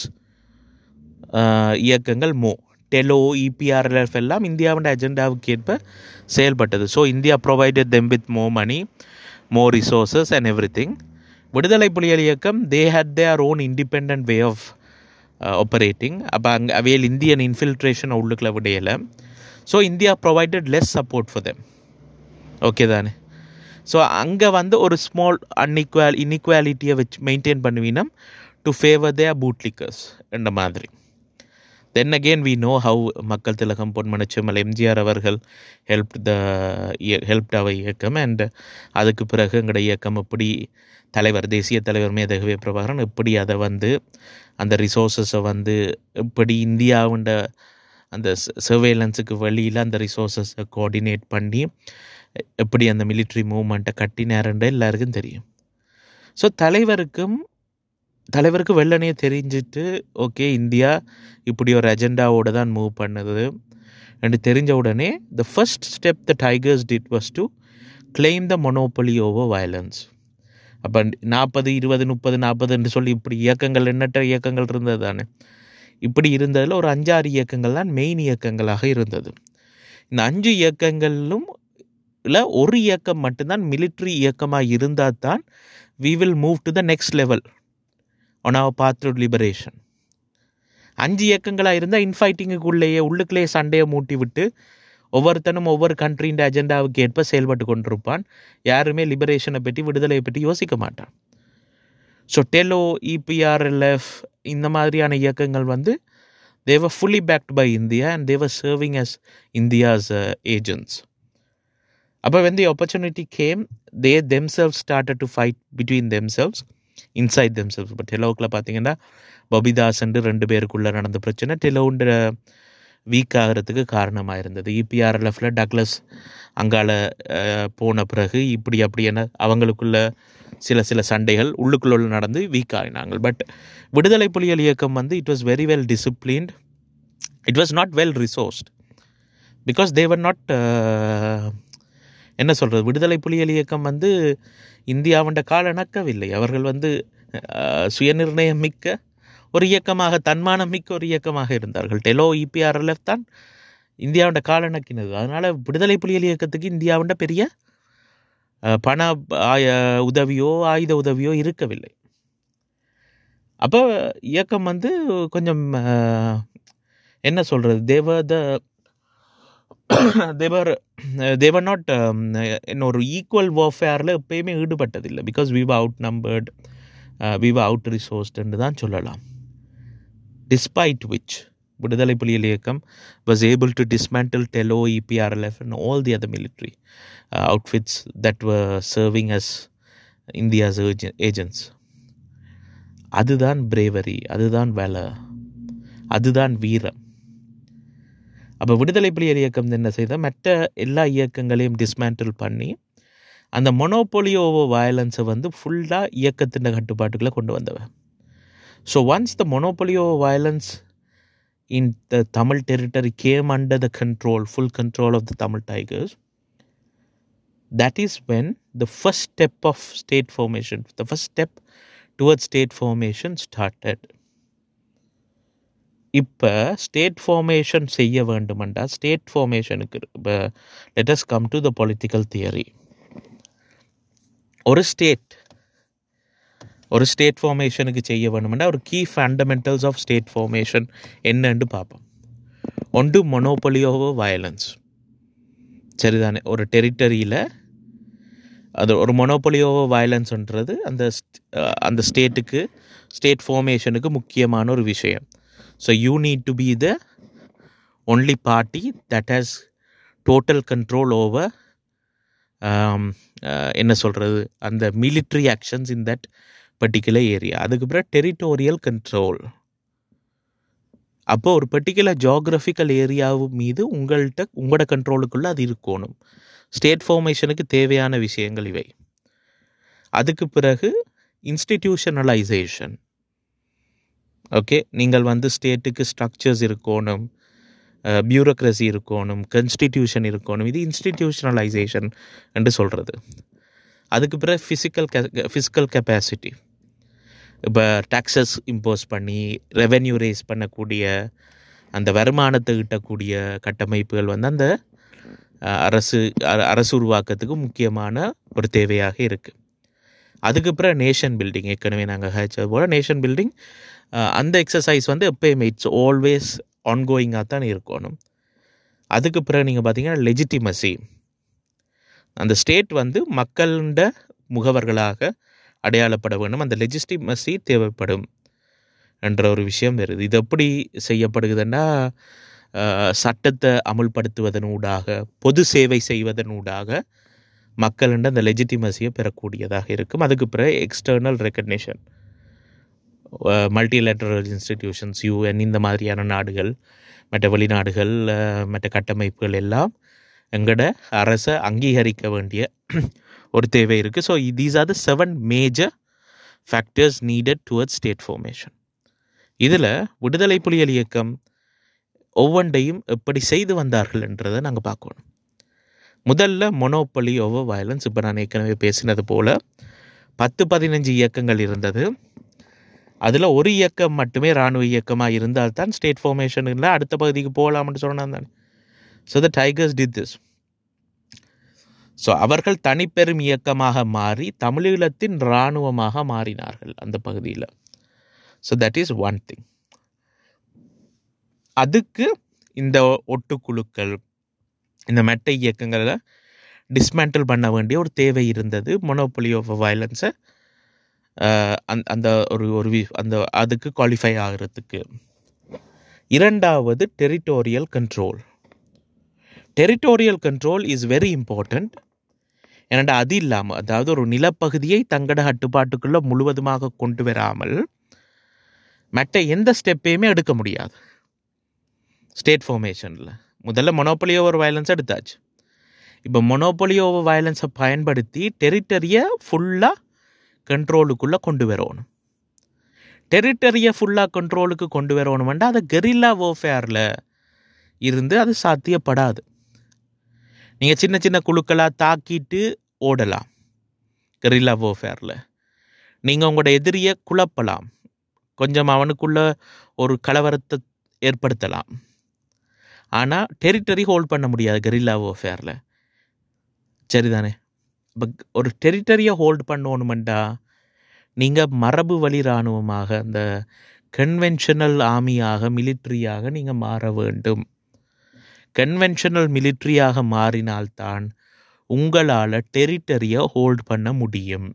இயக்கங்கள் மோ டெலோ இபிஆர்எல்எஃப் எல்லாம் இந்தியாவோட அஜெண்டாவுக்கு ஏற்ப செயல்பட்டது so India provided them with more money மோ ரிசோர்ஸஸ் அண்ட் எவ்ரி திங் விடுதலை புலிகள் இயக்கம் they had their own independent way of operating அப்போ அங்கே அவையில் இந்தியன் இன்ஃபில்ட்ரேஷன் உள்ளுக்குள்ள விடையலை so India provided less support for them okay தானே ஸோ அங்கே வந்து ஒரு ஸ்மால் அன்இக்வால் இன்இக்வாலிட்டியை வச்சு மெயின்டைன் பண்ணுவீனம் டு ஃபேவர் தேர் பூட்லிக்கர்ஸ் என்ற மாதிரி then again we know how Makkal Thilagam பொன்மனச்செம்மல் MGR அவர்கள் ஹெல்ப் த ஹெல்ப் அவ இயக்கம் அண்ட் அதுக்கு பிறகு எங்களோட இயக்கம் எப்படி தலைவர் தேசிய தலைவர் மேதகவே பிரபாகரன் எப்படி அதை வந்து அந்த ரிசோர்ஸஸை வந்து எப்படி இந்தியாவுண்ட அந்த சர்வேலன்ஸுக்கு வழியில் அந்த ரிசோர்ஸஸை கோஆர்டினேட் பண்ணி எப்படி அந்த மிலிட்ரி மூமெண்ட்டை கட்டினாருன்ற எல்லாருக்கும் தெரியும் ஸோ தலைவருக்கும் தலைவருக்கு வெள்ளனையே தெரிஞ்சிட்டு ஓகே இந்தியா இப்படி ஒரு அஜெண்டாவோட தான் மூவ் பண்ணுது என்று தெரிஞ்ச உடனே the first step the tigers did was to claim the monopoly over violence அப்போ நாற்பது இருபது முப்பது நாற்பதுன்னு சொல்லி இப்படி இயக்கங்கள் எண்ணற்ற இயக்கங்கள் இருந்தது தானே இப்படி இருந்ததில் ஒரு அஞ்சாறு இயக்கங்கள் தான் மெயின் இயக்கங்களாக இருந்தது இந்த அஞ்சு இயக்கங்களிலும் இல்லை ஒரு இயக்கம் மட்டும்தான் மிலிட்ரி இயக்கமாக இருந்தால் தான் we will move to the next level one our path to liberation அஞ்சு இயக்கங்களாக இருந்தால் இன்ஃபைட்டிங்குக்குள்ளேயே உள்ளுக்குள்ளேயே சண்டையை மூட்டி விட்டு ஒவ்வொருத்தனும் ஒவ்வொரு கண்ட்ரியின் அஜெண்டாவுக்கு ஏற்ப செயல்பட்டு கொண்டிருப்பான் யாருமே லிபரேஷனை பற்றி விடுதலையை பற்றி யோசிக்க மாட்டான் ஸோ டெலோ இபிஆர்எல்எஃப் இந்த மாதிரியான இயக்கங்கள் வந்து they were fully backed by India and they were serving as India's agents அப்போ when the opportunity came they themselves started to fight between themselves inside themselves இப்போ டெலோக்கில் பார்த்தீங்கன்னா பபிதாசன்ட்டு ரெண்டு பேருக்குள்ளே நடந்த பிரச்சனை டெலோன்ற வீக் ஆகிறதுக்கு காரணமாக இருந்தது இபிஆர்எல்எஃப்ல டக்ளஸ் அங்கால போன பிறகு இப்படி அப்படி என அவங்களுக்குள்ள சில சில சண்டைகள் உள்ளுக்குள்ள நடந்து வீக் ஆகினாங்க பட் விடுதலை புலிகள் இயக்கம் வந்து it was very well disciplined it was not well resourced because they were not என்ன சொல்கிறது விடுதலை புலிகள் இயக்கம் வந்து இந்தியாவுண்ட கால இணக்கவில்லை அவர்கள் வந்து சுயநிர்ணயம் மிக்க ஒரு இயக்கமாக தன்மானம் மிக்க ஒரு இயக்கமாக இருந்தார்கள் டெலோ இபிஆர்எல்எஃப் தான் இந்தியாவோட காலணக்கினது அதனால் விடுதலை புலிகள் இயக்கத்துக்கு இந்தியாவோட பெரிய பண உதவியோ ஆயுத உதவியோ இருக்கவில்லை அப்போ இயக்கம் வந்து கொஞ்சம் என்ன சொல்கிறது தேவ த தேவர் தேவர் நாட் இன்னொரு ஈக்குவல் வார்ஃபேரில் எப்பயுமே ஈடுபட்டதில்லை because we were outnumbered we were out ரிசோர்ஸ்டுன்னு தான் சொல்லலாம் despite which விடுதலை புலிகள் இயக்கம் was able to dismantle TELO, EPRLF and all the other military uh, outfits that were serving as India's agents. அதுதான் பிரேவரி அதுதான் வேலை அதுதான் வீரம் அப்போ விடுதலை புலிகள் இயக்கம் என்ன செய்தால் மற்ற எல்லா இயக்கங்களையும் டிஸ்மேண்டில் பண்ணி அந்த மொனோபோலியோ வயலன்ஸை வந்து ஃபுல்லாக இயக்கத்தின் கட்டுப்பாட்டுக்குள்ளே கொண்டு வந்தவன் So once the monopoly of violence in the Tamil territory came under the control, full control of the Tamil Tigers, that is when the first step of state formation, the first step towards state formation started. இப்போ state formation செய்ய வேண்டுமெண்டா state ஃபார்மேஷனுக்கு இப்போ let's come to the political theory ஒரு state ஒரு state ஃபார்மேஷனுக்கு செய்ய வேணுமெண்டா ஒரு key fundamentals of state formation என்னன்னு பார்ப்போம் ஒன்று மொனோபொலியோ வயலன்ஸ் சரிதானே ஒரு டெரிட்டரியில் அது ஒரு மொனோபொலியோ வயலன்ஸ்ன்றது அந்த அந்த ஸ்டேட்டுக்கு ஸ்டேட் ஃபார்மேஷனுக்கு முக்கியமான ஒரு விஷயம் so you need to be the only party that has total control over என்ன சொல்கிறது அந்த military actions in that particular area அதுக்கப்புறம் டெரிட்டோரியல் கண்ட்ரோல் அப்போ ஒரு பர்டிகுலர் ஜியாகிரபிக்கல் ஏரியாவு மீது உங்கள்கிட்ட உங்களோட கண்ட்ரோலுக்குள்ளே அது இருக்கணும் ஸ்டேட் ஃபார்மேஷனுக்கு தேவையான விஷயங்கள் இவை அதுக்கு பிறகு இன்ஸ்டிடியூஷனலைசேஷன் ஓகே நீங்கள் வந்து ஸ்டேட்டுக்கு ஸ்ட்ரக்சர்ஸ் இருக்கணும் பியூரோக்ரஸி இருக்கணும் கான்ஸ்டிடியூஷன் இருக்கணும் இது இன்ஸ்டிடியூஷனலைசேஷன் என்று சொல்கிறது அதுக்கு பிறகு ஃபிசிக்கல் ஃபிசிக்கல் கெப்பாசிட்டி இப்போ டாக்ஸஸ் இம்போஸ் பண்ணி ரெவென்யூ ரேஸ் பண்ணக்கூடிய அந்த வருமானத்தை ஈட்டக்கூடிய கட்டமைப்புகள் வந்து அந்த அரசு அரசு உருவாக்கத்துக்கு முக்கியமான ஒரு தேவையாக இருக்குது அதுக்கப்புறம் நேஷன் பில்டிங் ஏற்கனவே நாங்கள் ஹேச்சது போல் நேஷன் பில்டிங் அந்த எக்ஸசைஸ் வந்து எப்போயுமே இட்ஸ் ஆல்வேஸ் ஆன்கோயிங்காக தான் இருக்கணும் அதுக்கு பிறகு நீங்கள் பார்த்தீங்கன்னா லெஜிட்டிமசி அந்த ஸ்டேட் வந்து மக்களோட முகவர்களாக அடையாளப்பட வேண்டும் அந்த லெஜிஸ்டிமசி தேவைப்படும் என்ற ஒரு விஷயம் வருது இது எப்படி செய்யப்படுகுதுன்னா அஹ், சட்டத்தை அமுல்படுத்துவதன் ஊடாக பொது சேவை செய்வதன் ஊடாக மக்களிடம் அந்த லெஜிட்டிமசியை பெறக்கூடியதாக இருக்கும் அதுக்கு பிறகு external recognition multilateral institutions UN இந்த மாதிரியான நாடுகள் மற்ற வெளிநாடுகள் அஹ், மற்ற கட்டமைப்புகள் எல்லாம் எங்கட அரசை அங்கீகரிக்க வேண்டிய ஒரு தேவை இருக்குது so these are the seven major factors needed towards state formation இதில் விடுதலை புலிகள் இயக்கம் ஒவ்வொன்றையும் எப்படி செய்து வந்தார்கள் என்றதை நாங்கள் பார்க்கணும் முதல்ல மொனோப்பலி ஓவர் வயலன்ஸ் இப்போ நான் ஏற்கனவே பேசினது போல் பத்து பதினஞ்சு இயக்கங்கள் இருந்தது அதில் ஒரு இயக்கம் மட்டுமே இராணுவ இயக்கமாக இருந்தால்தான் ஸ்டேட் ஃபார்மேஷனில் அடுத்த பகுதிக்கு போகலாம்னு சொன்னான் தானே so the tigers did this so அவர்கள் தனிப்பெரும் இயக்கமாக மாறி தமிழீழத்தின் இராணுவமாக மாறினார்கள் அந்த பகுதியில் so that is one thing அதுக்கு இந்த ஒட்டுக்குழுக்கள் இந்த மெட்டை இயக்கங்களை டிஸ்மேண்டில் பண்ண வேண்டிய ஒரு தேவை இருந்தது மொனோபொலி ஆஃப் வயலன்ஸை அந்த அந்த ஒரு ஒரு வி- அந்த அதுக்கு குவாலிஃபை ஆகிறதுக்கு இரண்டாவது territorial control territorial control is very important ஏன்னா அது இல்லாமல் அதாவது ஒரு நிலப்பகுதியை தங்கட கட்டுப்பாட்டுக்குள்ள முழுவதுமாக கொண்டு வராமல் மற்ற எந்த ஸ்டெப்பையுமே எடுக்க முடியாது ஸ்டேட் ஃபார்மேஷனில் முதல்ல மொனோபொலி ஓவர் வயலன்ஸ் எடுத்தாச்சு இப்போ மொனோபொலி ஓவர் வயலன்ஸை பயன்படுத்தி டெரிட்டரியை ஃபுல்லாக கண்ட்ரோலுக்குள்ளே கொண்டு வரணும் டெரிட்டரியை ஃபுல்லாக கண்ட்ரோலுக்கு கொண்டு வரணுமெண்டா அது கெரில்லா warfare-ல இருந்து அது சாத்தியப்படாது நீங்கள் சின்ன சின்ன குழுக்களாக தாக்கிட்டு ஓடலாம் கெரில்லா warfare-ல நீங்கள் உங்களோட எதிரியை குழப்பலாம் கொஞ்சம் அவனுக்குள்ள ஒரு கலவரத்தை ஏற்படுத்தலாம் ஆனால் டெரிட்டரி ஹோல்ட் பண்ண முடியாது கெரில்லா warfare-ல சரிதானே இப்போ ஒரு டெரிட்டரியை ஹோல்ட் பண்ணணுமெண்டா நீங்கள் மரபு வழி இராணுவமாக அந்த கன்வென்ஷனல் ஆர்மியாக மிலிட்ரியாக நீங்கள் மாற வேண்டும் கன்வென்ஷனல் மிலிட்ரியாக மாறினால்தான் உங்களால் டெரிட்டரியை ஹோல்ட் பண்ண முடியும்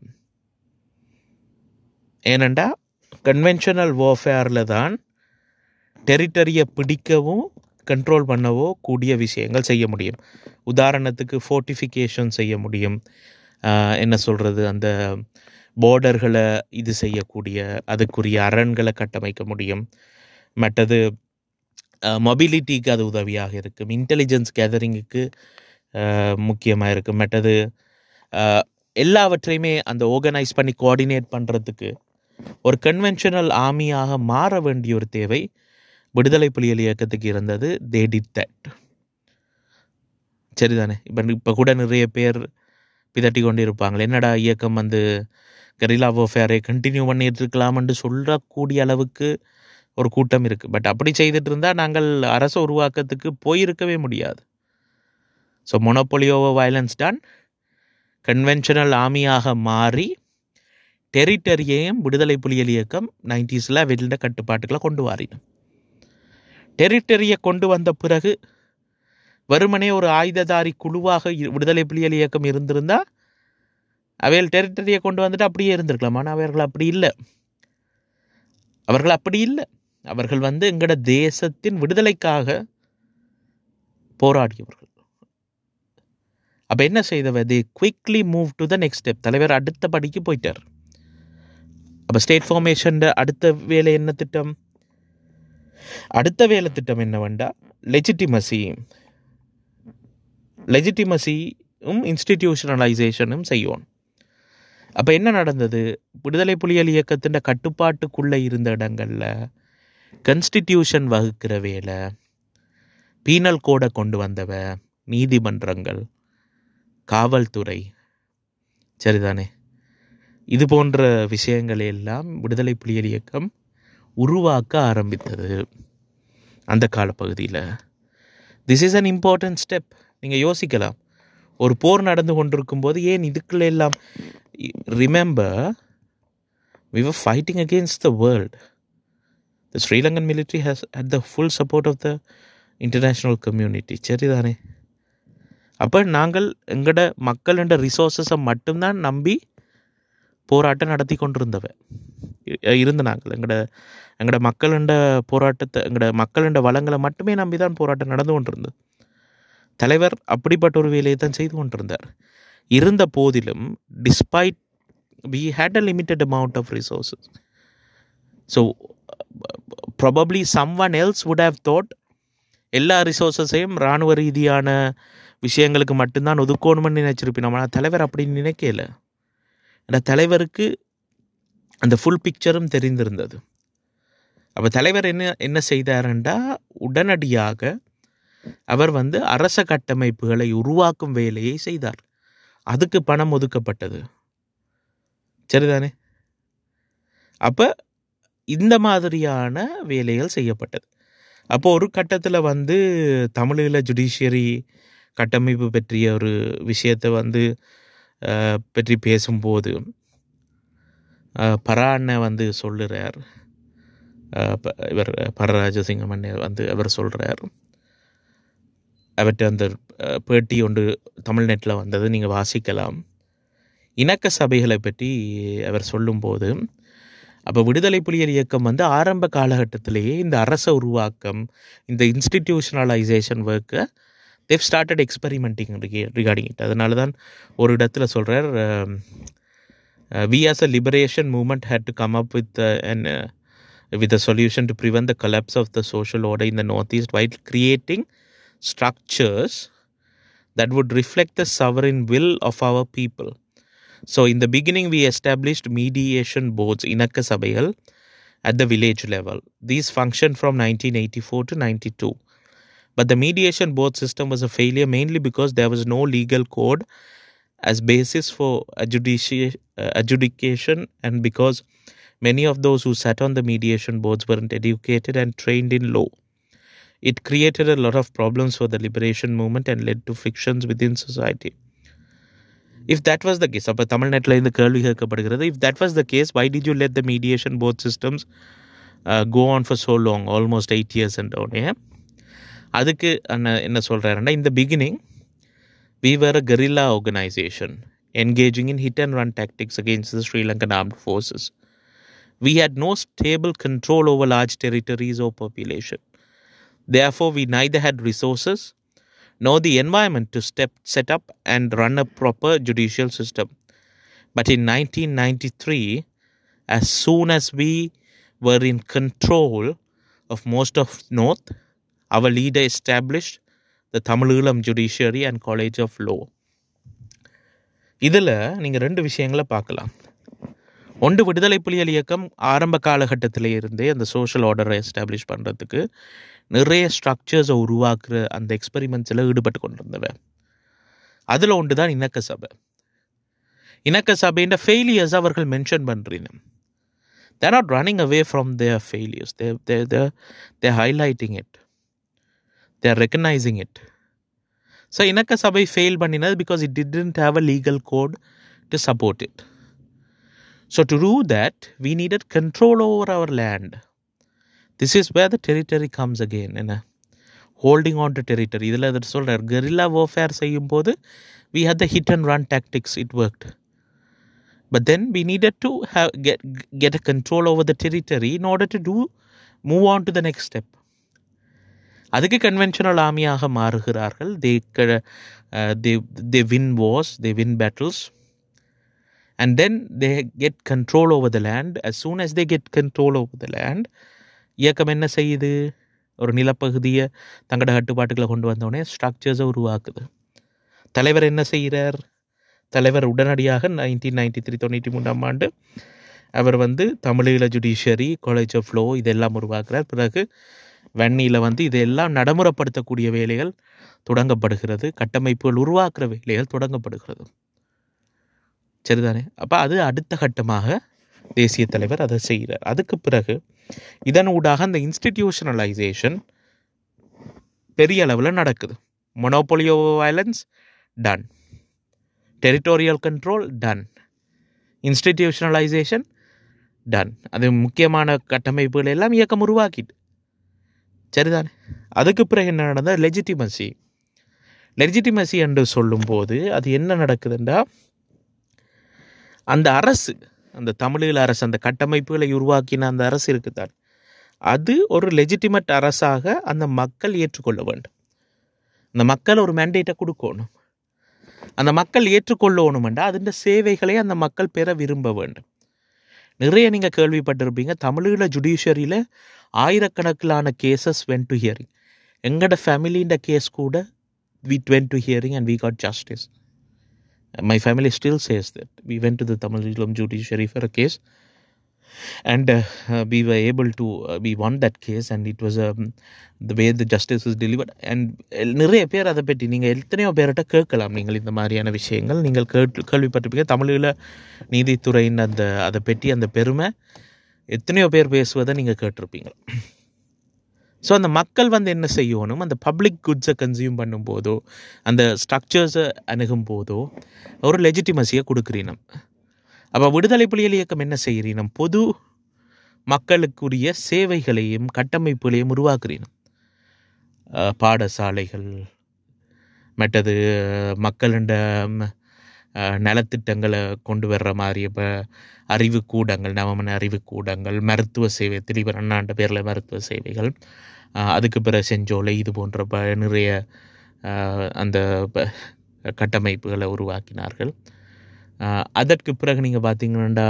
ஏனண்டா கன்வென்ஷனல் warfare-ல தான் டெரிட்டரியை பிடிக்கவும் கண்ட்ரோல் பண்ணவோ கூடிய விஷயங்கள் செய்ய முடியும் உதாரணத்துக்கு ஃபோர்ட்டிஃபிகேஷன் செய்ய முடியும் ஆஹ் என்ன சொல்கிறது அந்த பார்டர்களை இது செய்யக்கூடிய அதுக்குரிய அரண்களை கட்டமைக்க முடியும் மற்றது மொபிலிட்டிக்கு அது உதவியாக இருக்கும் இன்டெலிஜென்ஸ் கேதரிங்குக்கு முக்கியமாக இருக்கும் மற்றது ஆஹ் எல்லாவற்றையுமே அந்த ஆர்கனைஸ் பண்ணி கோஆர்டினேட் பண்ணுறதுக்கு ஒரு கன்வென்ஷனல் ஆர்மியாக மாற வேண்டிய ஒரு தேவை விடுதலை புலிகள் இயக்கத்துக்கு இருந்தது தே டிட் தட் சரிதானே இப்போ இப்போ கூட நிறைய பேர் பிதட்டி கொண்டு இருப்பாங்களே என்னடா இயக்கம் வந்து கெரிலா warfare-ஐ கண்டினியூ பண்ணிட்டு இருக்கலாம்னு சொல்லக்கூடிய அளவுக்கு ஒரு கூட்டம் இருக்குது பட் அப்படி செய்துட்டு இருந்தால் நாங்கள் அரசு உருவாக்கத்துக்கு போயிருக்கவே முடியாது ஸோ மொனோபொலியோவோ வயலன்ஸ் டான் கன்வென்ஷனல் ஆர்மியாக மாறி டெரிட்டரியையும் விடுதலை புலிகள் இயக்கம் நைன்டிஸில் வெளியிட கட்டுப்பாட்டுக்களை கொண்டு வாரினோம் டெரிட்டரியை கொண்டு வந்த பிறகு வெறுமனே ஒரு ஆயுததாரி குழுவாக இ- விடுதலை புலிகள் இயக்கம் இருந்திருந்தா அவைகள் டெரிட்டரியை கொண்டு வந்துட்டு அப்படியே இருந்திருக்கலாம் ஆனால் அவர்கள் அப்படி இல்லை அவர்கள் அப்படி இல்லை அவர்கள் வந்து எங்கட தேசத்தின் விடுதலைக்காக போராடியவர்கள் அப்போ என்ன செய்தவ they quickly move to the next step தலைவர் அடுத்த படிக்கு போயிட்டார் அப்போ ஸ்டேட் ஃபார்மேஷன் அடுத்த வேலை என்ன திட்டம் அடுத்த வேலை திட்டம் என்னவெண்டா லெஜிட்டிமசி லெஜிட்டிமசியும் இன்ஸ்டிடியூஷனலைசேஷனும் செய்யணும் அப்போ என்ன நடந்தது விடுதலை புலிகள் இயக்கத்தின் கட்டுப்பாட்டுக்குள்ளே இருந்த இடங்களில் கன்ஸ்டிடியூஷன் வகுக்கிற வேலை பீனல் கோடை கொண்டு வந்தவ நீதிமன்றங்கள் காவல்துறை சரிதானே இது போன்ற விஷயங்களை எல்லாம் விடுதலை புலிகள் இயக்கம் உருவாக்க ஆரம்பித்தது அந்த காலப்பகுதியில் this is an important step நீங்கள் யோசிக்கலாம் ஒரு போர் நடந்து கொண்டிருக்கும் போது ஏன் இதுக்குள்ள எல்லாம் remember we were fighting against the world the sri lankan military has had the full support of the international community சரிதானே அப்போ நாங்கள் எங்களோட மக்களோட ரிசோர்ஸஸை மட்டும்தான் நம்பி போராட்டம் நடத்தி கொண்டிருந்தவ இ- இருந்த நாங்கள் எங்களோட எங்களோட மக்களுண்ட போராட்டத்தை எங்களோட மக்களுண்ட வளங்களை மட்டுமே நம்பி தான் போராட்டம் நடந்து கொண்டிருந்தது தலைவர் அப்படிப்பட்ட ஒரு வேலையை தான் செய்து கொண்டிருந்தார் இருந்த போதிலும் despite we had a limited amount of resources so uh, probably someone else would have thought எல்லா ரிசோர்ஸஸையும் இராணுவ ரீதியான விஷயங்களுக்கு மட்டும்தான் ஒதுக்கணும்னு நினைச்சிருப்பினோம் ஆனால் தலைவர் அப்படி நினைக்கல அந்த தலைவருக்கு அந்த ஃபுல் பிக்சரும் தெரிந்திருந்தது அப்போ தலைவர் என்ன என்ன செய்தாருண்டா உடனடியாக அவர் வந்து அரச கட்டமைப்புகளை உருவாக்கும் வேலையை செய்தார் அதுக்கு பணம் ஒதுக்கப்பட்டது சரிதானே அப்போ இந்த மாதிரியான வேலைகள் செய்யப்பட்டது அப்போ ஒரு கட்டத்தில் வந்து தமிழில் ஜுடிஷியரி கட்டமைப்பு பற்றிய ஒரு விஷயத்தை வந்து அஹ், பற்றி பேசும்போது அஹ், பரா அண்ணன் வந்து சொல்லுறார் அஹ், ப- இவர் பரராஜசிங்கம் அண்ணன் வந்து அவர் சொல்கிறார் அவர்கிட்ட அந்த அஹ், பேட்டி ஒன்று தமிழ்நெட்டில் வந்தது நீங்கள் வாசிக்கலாம் இணக்க சபைகளை பற்றி அவர் சொல்லும்போது அப்போ விடுதலை புலிகள் இயக்கம் வந்து ஆரம்ப காலகட்டத்திலேயே இந்த அரச உருவாக்கம் இந்த இன்ஸ்டிடியூஷனலைசேஷன் ஒர்க்கை they've started experimenting regarding it அதனால தான் ஒரு இடத்துல சொல்கிறார் we as a liberation movement had to come up with an with a solution to prevent the collapse of the social order in the Northeast while creating structures that would reflect the sovereign will of our people. So, in the beginning, we established mediation boards, Inaka Sabayal, at the village level. These functioned from 1984 to 92. But the mediation board system was a failure mainly because there was no legal code as basis for adjudici- uh, adjudication and because many of those who sat on the mediation boards weren't educated and trained in law. It created a lot of problems for the liberation movement and led to frictions within society. If that was the case, அப்போ தமிழ்நாட்டில் இந்த கேள்வி கேட்கப்படுகிறது if that was the case, why did you let the mediation board systems uh, go on for so long, almost eight years and on? Yeah? அதுக்கு அண்ணா என்ன சொல்கிறாருன்னா in the beginning, we were a guerrilla organization engaging in hit and run tactics against the Sri Lankan armed forces. We had no stable control over large territories or population. Therefore, we neither had resources nor the environment to step, set up and run a proper judicial system. But in 1993, as soon as we were in control of most of North, our leader established the Tamilulam Judiciary and College of Law. இதில் நீங்கள் ரெண்டு விஷயங்களை பார்க்கலாம் ஒன்று விடுதலை புலிகள் இயக்கம் ஆரம்ப காலகட்டத்திலே இருந்தே அந்த சோஷியல் ஆர்டரை எஸ்டாப்ளிஷ் பண்ணுறதுக்கு நிறைய ஸ்ட்ரக்சர்ஸை உருவாக்குற அந்த எக்ஸ்பெரிமெண்ட்ஸில் ஈடுபட்டு கொண்டிருந்தவ அதில் ஒன்று தான் இணக்க சபை இணக்க சபையின் ஃபெயிலியர்ஸ் அவர்கள் மென்ஷன் பண்ணுறீங்க they're not running away from their failures they they they're highlighting it they're recognizing it so இணக்க சபை ஃபெயில் பண்ணினது because it didn't have a legal code to support it So, to do that, we needed control over our land. This is where the territory comes again. என்ன holding on to territory. இதில் அதை சொல்கிறார் guerrilla warfare செய்யும்போது we had the hit and run tactics. It worked. But then we needed to have get get a control over the territory in order to do move on to the next step. அதுக்கு conventional ஆர்மியாக மாறுகிறார்கள் they they they win wars they win battles and then they get control over the land as soon as they get control over the land இயக்கம் என்ன செய்யுது ஒரு நிலப்பகுதியை தங்களோட கட்டுப்பாட்டுகளை கொண்டு வந்தோடனே ஸ்ட்ரக்சர்ஸை உருவாக்குது தலைவர் என்ன செய்கிறார் தலைவர் உடனடியாக நைன்டீன் நைன்டி த்ரீ தொண்ணூற்றி மூணாம் ஆண்டு அவர் வந்து தமிழீழ ஜுடிஷியரி காலேஜ் ஆஃப் லோ இதெல்லாம் உருவாக்குறார் பிறகு வன்னியில் வந்து இதெல்லாம் நடைமுறைப்படுத்தக்கூடிய வேலைகள் தொடங்கப்படுகிறது கட்டமைப்புகள் உருவாக்குற வேலைகள் தொடங்கப்படுகிறது சரிதானே அப்போ அது அடுத்த கட்டமாக தேசிய தலைவர் அதை செய்கிறார் அதுக்கு பிறகு இதன் ஊடாக அந்த இன்ஸ்டிடியூஷனலைசேஷன் பெரிய அளவில் நடக்குது monopoly of violence done territorial control done institutionalization done அது முக்கியமான கட்டமைப்புகள் எல்லாம் இயக்கம் உருவாக்கிட்டு சரிதானே அதுக்கு பிறகு என்ன நடந்தால் லெஜிட்டிமசி லெஜிட்டிமசி என்று சொல்லும்போது அது என்ன நடக்குதுண்டா அந்த அரசு அந்த தமிழீழ அரசு அந்த கட்டமைப்புகளை உருவாக்கின அந்த அரசு இருக்குதான் அது ஒரு லெஜிட்டிமேட் அரசாக அந்த மக்கள் ஏற்றுக்கொள்ள வேண்டும் அந்த மக்கள் ஒரு மேண்டேட்டை கொடுக்கணும் அந்த மக்கள் ஏற்றுக்கொள்ளணுமெண்டா அதிൻ്റെ சேவைகளை அந்த மக்கள் பெற விரும்ப வேண்டும் நிறைய நீங்கள் கேள்விப்பட்டிருப்பீங்க தமிழீழ ஜுடிஷியரியில் ஆயிரக்கணக்கிலான கேசஸ் வென் டு ஹியரிங் எங்களோட ஃபேமிலின்ற கேஸ் கூட we went to hearing and we got justice. My family still says that. We went to the Tamil Nadu judiciary for a case and uh, uh, we were able to, uh, we won that case and it was um, the way the justice was delivered. And நிறைய பேர் அதை பற்றி நீங்கள் எத்தனையோ பேர்கிட்ட கேட்கலாம் நீங்கள் இந்த மாதிரியான விஷயங்கள் நீங்கள் கேட்டு கேள்விப்பட்டிருப்பீங்க தமிழில் நீதித்துறையின் அந்த அதை பற்றி அந்த பெருமை எத்தனையோ பேர் பேசுவதை நீங்கள் கேட்டிருப்பீங்க ஸோ அந்த மக்கள் வந்து என்ன செய்யணும் அந்த பப்ளிக் குட்ஸை கன்சியூம் பண்ணும்போதோ அந்த ஸ்ட்ரக்சர்ஸை அணுகும் போதோ ஒரு லெஜிட்டிமசியை கொடுக்குறீனம் அப்போ விடுதலை புலிகள் இயக்கம் என்ன செய்கிறீனம் பொது மக்களுக்குரிய சேவைகளையும் கட்டமைப்புகளையும் உருவாக்குறீனம் அஹ் பாடசாலைகள் மற்றது மக்களிட அஹ், நலத்திட்டங்களை கொண்டு வர்ற மாதிரி இப்போ அறிவு கூடங்கள் நவமன அறிவு கூடங்கள் மருத்துவ சேவை திலீபன் அண்ணாண்ட பேரில் மருத்துவ சேவைகள் அஹ், அதுக்கு பிறகு செஞ்சோலை இது போன்ற ப நிறைய அஹ், அந்த ப- கட்டமைப்புகளை உருவாக்கினார்கள் அஹ், அதற்கு பிறகு நீங்கள் பார்த்தீங்கன்னா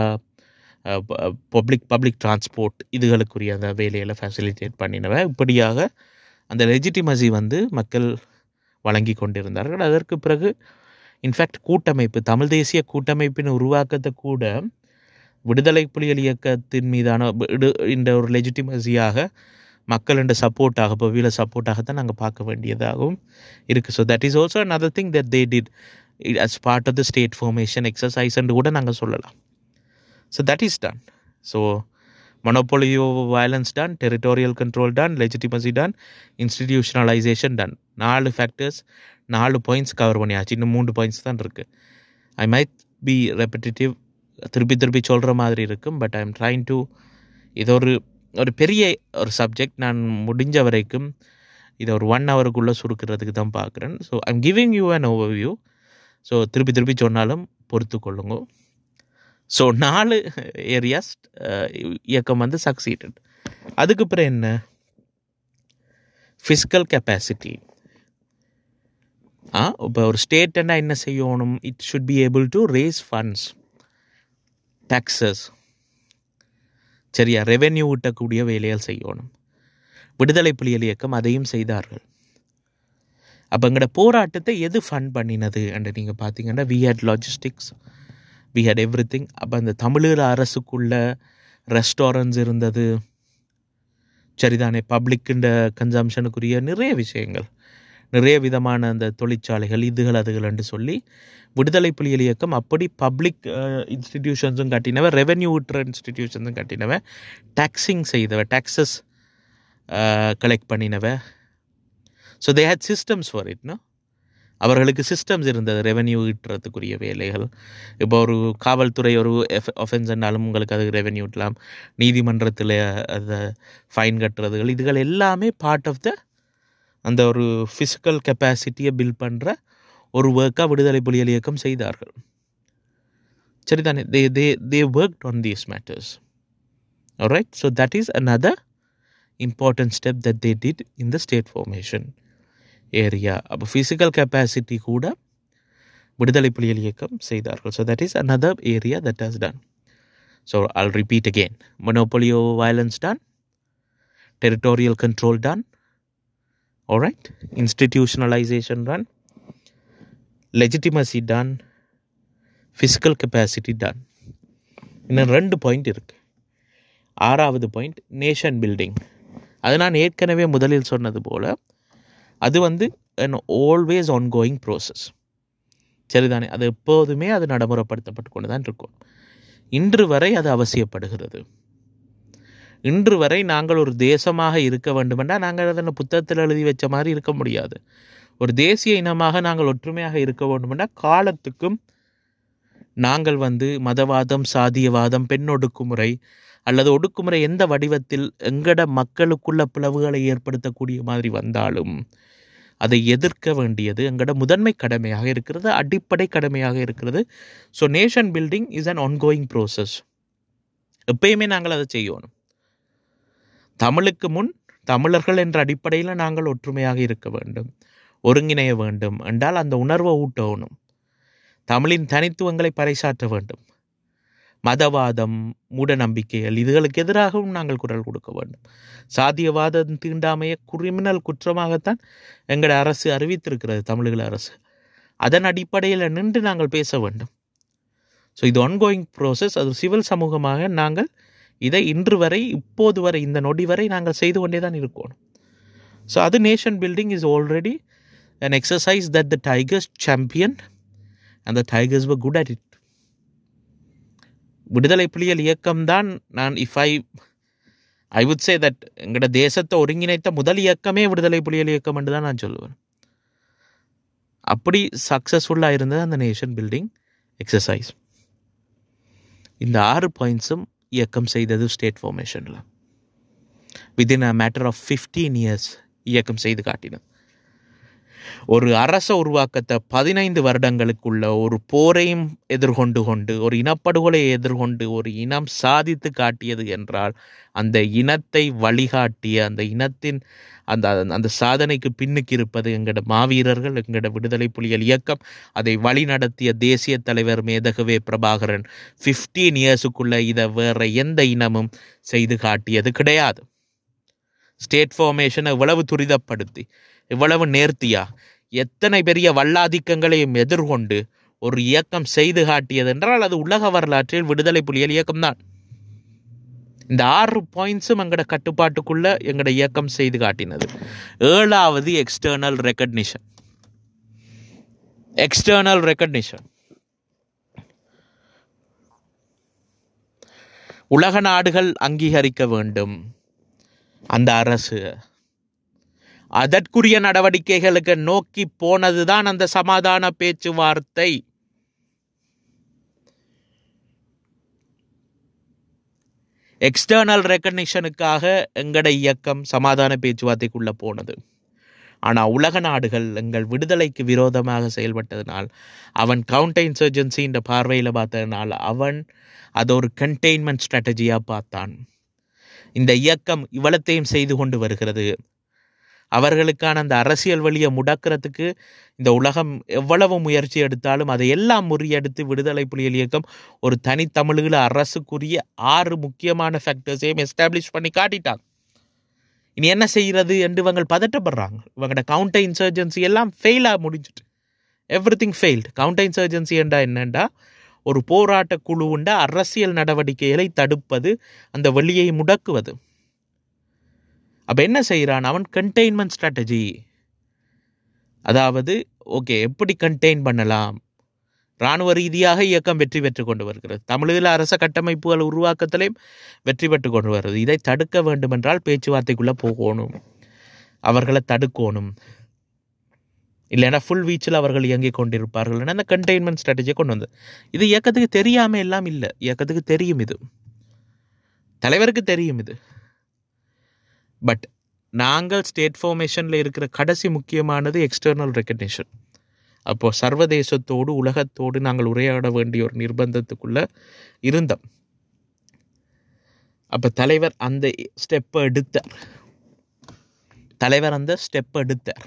பப்ளிக் பப்ளிக் டிரான்ஸ்போர்ட் இதுகளுக்குரிய அந்த வேலைகளை ஃபெசிலிட்டேட் பண்ணினவ இப்படியாக அந்த லெஜிட்டிமசி வந்து மக்கள் வழங்கி கொண்டிருந்தார்கள் அதற்கு பிறகு இன்ஃபேக்ட் கூட்டமைப்பு தமிழ் தேசிய கூட்டமைப்பின் உருவாக்கத்தை கூட விடுதலை புலிகள் இயக்கத்தின் மீதான விடு- இந்த ஒரு லெஜிட்டிமசியாக மக்கள் என்ற சப்போர்ட்டாக பவியில சப்போர்ட்டாக நாங்கள் பார்க்க வேண்டியதாகவும் இருக்குது so that is also another thing that they did as part of the state formation exercise என்று கூட நாங்கள் சொல்லலாம் so that is done so monopoly over violence done territorial control done legitimacy done institutionalization done நாலு factors நாலு points cover பண்ணியாச்சு இன்னும் மூன்று points தான் இருக்குது ஐ மைட் பி ரெப்படிட்டிவ் திருப்பி திருப்பி சொல்கிற மாதிரி இருக்கும் but I am trying to இது ஒரு ஒரு பெரிய ஒரு சப்ஜெக்ட் நான் முடிஞ்ச வரைக்கும் இதை ஒரு ஒன் ஹவருக்குள்ளே சுருக்கிறதுக்கு தான் பார்க்குறேன் so I'm giving you an overview so திருப்பி திருப்பி சொன்னாலும் பொறுத்து கொள்ளுங்க ஸோ நாலு ஏரியாஸ் இயக்கம் வந்து சக்சீடட் அதுக்கு பிறகு என்ன ஃபிசிக்கல் கெப்பாசிட்டி ஆ இப்போ ஒரு ஸ்டேட்னா என்ன செய்யணும் it should be able to raise funds taxes சரியா ரெவென்யூ ஊட்டக்கூடிய வேலைகள் செய்யணும் விடுதலை புலிகள் இயக்கம் அதையும் செய்தார்கள் அப்போ எங்களோட போராட்டத்தை எது ஃபண்ட் பண்ணினது என்று நீங்கள் பார்த்தீங்கன்னா we had logistics we had everything அப்போ அந்த தமிழீழ அரசுக்குள்ள ரெஸ்டாரண்ட்ஸ் இருந்தது சரிதானே பப்ளிக்குண்ட கன்சம்ஷனுக்குரிய நிறைய விஷயங்கள் நிறைய விதமான அந்த தொழிற்சாலைகள் இதுகள் அதுகள் என்று சொல்லி விடுதலை புலிகள் இயக்கம் அப்படி பப்ளிக் இன்ஸ்டிடியூஷன்ஸும் கட்டினவ ரெவென்யூ ஊட்டுற இன்ஸ்டிடியூஷன்ஸும் கட்டினவ டாக்ஸிங் செய்தவ டாக்ஸஸ் கலெக்ட் பண்ணினவ so they had systems for it no அவர்களுக்கு சிஸ்டம்ஸ் இருந்தது ரெவென்யூ ஈட்டுறதுக்குரிய வேலைகள் இப்போ ஒரு காவல்துறை ஒரு ஒஃபென்ஸ்னாலும் உங்களுக்கு அது ரெவென்யூ ஈட்டலாம் நீதிமன்றத்தில் அதை ஃபைன் கட்டுறதுகள் இதுகள் எல்லாமே பார்ட் ஆஃப் த அந்த ஒரு ஃபிசிக்கல் கெப்பாசிட்டியை பில்ட் பண்ணுற ஒரு ஒர்க்காக விடுதலை புலிகள் இயக்கம் செய்தார்கள் சரிதானே they they they work on these matters right so that is another important step that they did in the state formation area அப்போ ஃபிசிக்கல் கெப்பாசிட்டி கூட விடுதலை புலிகள் இயக்கம் செய்தார்கள் so that is another area that has done so i'll repeat again monopoly over violence done territorial control done all right institutionalization done legitimacy done physical capacity done இன்னும் ரெண்டு point இருக்கு ஆறாவது point nation building அது நான் ஏற்கனவே முதலில் சொன்னது போல் அது வந்து an ஆல்வேஸ் ongoing ப்ரோசஸ் சரிதானே அது எப்போதுமே அது நடைமுறைப்படுத்தப்பட்டு கொண்டு தான் இருக்கும் இன்று வரை அது அவசியப்படுகிறது இன்று வரை நாங்கள் ஒரு தேசமாக இருக்க வேண்டுமென்றால் நாங்கள் அதனை புத்தகத்தில் எழுதி வச்ச மாதிரி இருக்க முடியாது ஒரு தேசிய இனமாக நாங்கள் ஒற்றுமையாக இருக்க வேண்டுமென்றால் காலத்துக்கும் நாங்கள் வந்து மதவாதம் சாதியவாதம் பெண் ஒடுக்குமுறை அல்லது ஒடுக்குமுறை எந்த வடிவத்தில் எங்கட மக்களுக்குள்ள பிளவுகளை ஏற்படுத்தக்கூடிய மாதிரி வந்தாலும் அதை எதிர்க்க வேண்டியது எங்கட முதன்மை கடமையாக இருக்கிறது அடிப்படை கடமையாக இருக்கிறது so nation building is an ongoing process எப்பயுமே நாங்கள் அதை செய்யணும் தமிழுக்கு முன் தமிழர்கள் என்ற அடிப்படையில் நாங்கள் ஒற்றுமையாக இருக்க வேண்டும் ஒருங்கிணைய வேண்டும் என்றால் அந்த உணர்வை ஊட்டணும் தமிழின் தனித்துவங்களை பறைசாற்ற வேண்டும் மதவாதம் மூடநம்பிக்கைகள் இதுகளுக்கு எதிராகவும் நாங்கள் குரல் கொடுக்க வேண்டும் சாதியவாதம் தீண்டாமைய கிரிமினல் குற்றமாகத்தான் எங்களோட அரசு அறிவித்திருக்கிறது தமிழக அரசு அதன் அடிப்படையில் நின்று நாங்கள் பேச வேண்டும் ஸோ இது ஒன்கோயிங் ப்ரோசஸ் அது சிவில் சமூகமாக நாங்கள் இதை இன்று வரை இப்போது வரை இந்த நொடி வரை நாங்கள் செய்து கொண்டே தான் இருக்கணும் ஸோ அது nation building is already an exercise that the Tigers championed and the Tigers were good at it. விடுதலை புலிகள் இயக்கம்தான் நான் if I I would say that எங்களோட தேசத்தை ஒருங்கிணைத்த முதல் இயக்கமே விடுதலை புலிகள் இயக்கம் என்று தான் நான் சொல்லுவேன் அப்படி சக்ஸஸ்ஃபுல்லாக இருந்தது அந்த நேஷன் பில்டிங் எக்ஸசைஸ் இந்த ஆறு பாயிண்ட்ஸும் இயக்கம் செய்தது ஸ்டேட் ஃபார்மேஷனில் within a matter of fifteen years இயக்கம் செய்து காட்டினது ஒரு அரச உருவாக்கத்தை பதினைந்து வருடங்களுக்குள்ள ஒரு போரையும் எதிர்கொண்டு கொண்டு ஒரு இனப்படுகொலையை எதிர்கொண்டு ஒரு இனம் சாதித்து காட்டியது என்றால் அந்த இனத்தை வழிகாட்டிய அந்த இனத்தின் அந்த அந்த சாதனைக்கு பின்னுக்கு இருப்பது எங்களோட மாவீரர்கள் எங்களோட விடுதலை புலிகள் இயக்கம் அதை வழி நடத்திய தேசிய தலைவர் மேதகவே பிரபாகரன் ஃபிஃப்டீன் இயர்ஸுக்குள்ள இதை வேற எந்த இனமும் செய்து காட்டியது கிடையாது ஸ்டேட் ஃபார்மேஷனை இவ்வளவு துரிதப்படுத்தி இவ்வளவு நேர்த்தியா எத்தனை பெரிய வல்லாதிக்கங்களையும் எதிர்கொண்டு ஒரு இயக்கம் செய்து காட்டியது என்றால் அது உலக வரலாற்றில் விடுதலை புலிகள் இயக்கம்தான் இந்த ஆறு பாயிண்ட்ஸும் எங்களோட கட்டுப்பாட்டுக்குள்ள எங்களோட இயக்கம் செய்து காட்டினது ஏழாவது எக்ஸ்டர்னல் ரெக்கக்னிஷன் எக்ஸ்டர்னல் ரெக்கக்னிஷன் உலக நாடுகள் அங்கீகரிக்க வேண்டும் அந்த அரசு அதற்குரிய நடவடிக்கைகளுக்கு நோக்கி போனதுதான் அந்த சமாதான பேச்சுவார்த்தை எக்ஸ்டர்னல் ரெக்கக்னிஷனுக்காக எங்கட இயக்கம் சமாதான பேச்சுவார்த்தைக்குள்ள போனது ஆனால் உலக நாடுகள் எங்கள் விடுதலைக்கு விரோதமாக செயல்பட்டதனால் அவன் கவுண்டர் இன்சர்ஜென்சின்ற பார்வையில் பார்த்ததுனால் அவன் அதை ஒரு கண்டெய்ன்மெண்ட் ஸ்ட்ராட்டஜியாக பார்த்தான் இந்த இயக்கம் இவ்வளத்தையும் செய்து கொண்டு வருகிறது அவர்களுக்கான அந்த அரசியல் வழியை முடக்கிறதுக்கு இந்த உலகம் எவ்வளவு முயற்சி எடுத்தாலும் அதை எல்லாம் முறியடித்து விடுதலை புலிகள் இயக்கம் ஒரு தனித்தமிழீழ அரசுக்குரிய ஆறு முக்கியமான ஃபேக்டர்ஸையும் எஸ்டாப்ளிஷ் பண்ணி காட்டிட்டாங்க இனி என்ன செய்கிறது என்று இவங்க பதட்டப்படுறாங்க இவங்களோட கவுண்டர் இன்சர்ஜென்சி எல்லாம் ஃபெயிலாக முடிஞ்சிட்டு everything failed counter insurgency என்றா என்னண்டா ஒரு போராட்ட குழுவுண்ட அரசியல் நடவடிக்கைகளை தடுப்பது அந்த வழியை முடக்குவது அப்போ என்ன செய்கிறான் அவன் கண்டெய்ன்மெண்ட் ஸ்ட்ராட்டஜி அதாவது ஓகே எப்படி கண்டெயின் பண்ணலாம் இராணுவ ரீதியாக இயக்கம் வெற்றி பெற்று கொண்டு வருகிறது தமிழீழ அரச கட்டமைப்புகள் உருவாக்கத்திலையும் வெற்றி பெற்று கொண்டு வருகிறது இதை தடுக்க வேண்டுமென்றால் பேச்சுவார்த்தைக்குள்ளே போகணும் அவர்களை தடுக்கணும் இல்லைன்னா ஃபுல் வீச்சில் அவர்கள் இயங்கிக் கொண்டிருப்பார்கள் அந்த கண்டெய்ன்மெண்ட் ஸ்ட்ராட்டஜியை கொண்டு வந்தது இது இயக்கத்துக்கு தெரியாமல் எல்லாம் இல்லை இயக்கத்துக்கு தெரியும் இது தலைவருக்கு தெரியும் இது பட் நாங்கள் ஸ்டேட் ஃபார்மேஷனில் இருக்கிற கடைசி முக்கியமானது எக்ஸ்டர்னல் ரெக்கக்னிஷன் அப்போது சர்வதேசத்தோடு உலகத்தோடு நாங்கள் உரையாட வேண்டிய ஒரு நிர்பந்தத்துக்குள்ளே இருந்தோம் அப்போ தலைவர் அந்த ஸ்டெப்பை எடுத்தார் தலைவர் அந்த ஸ்டெப் எடுத்தார்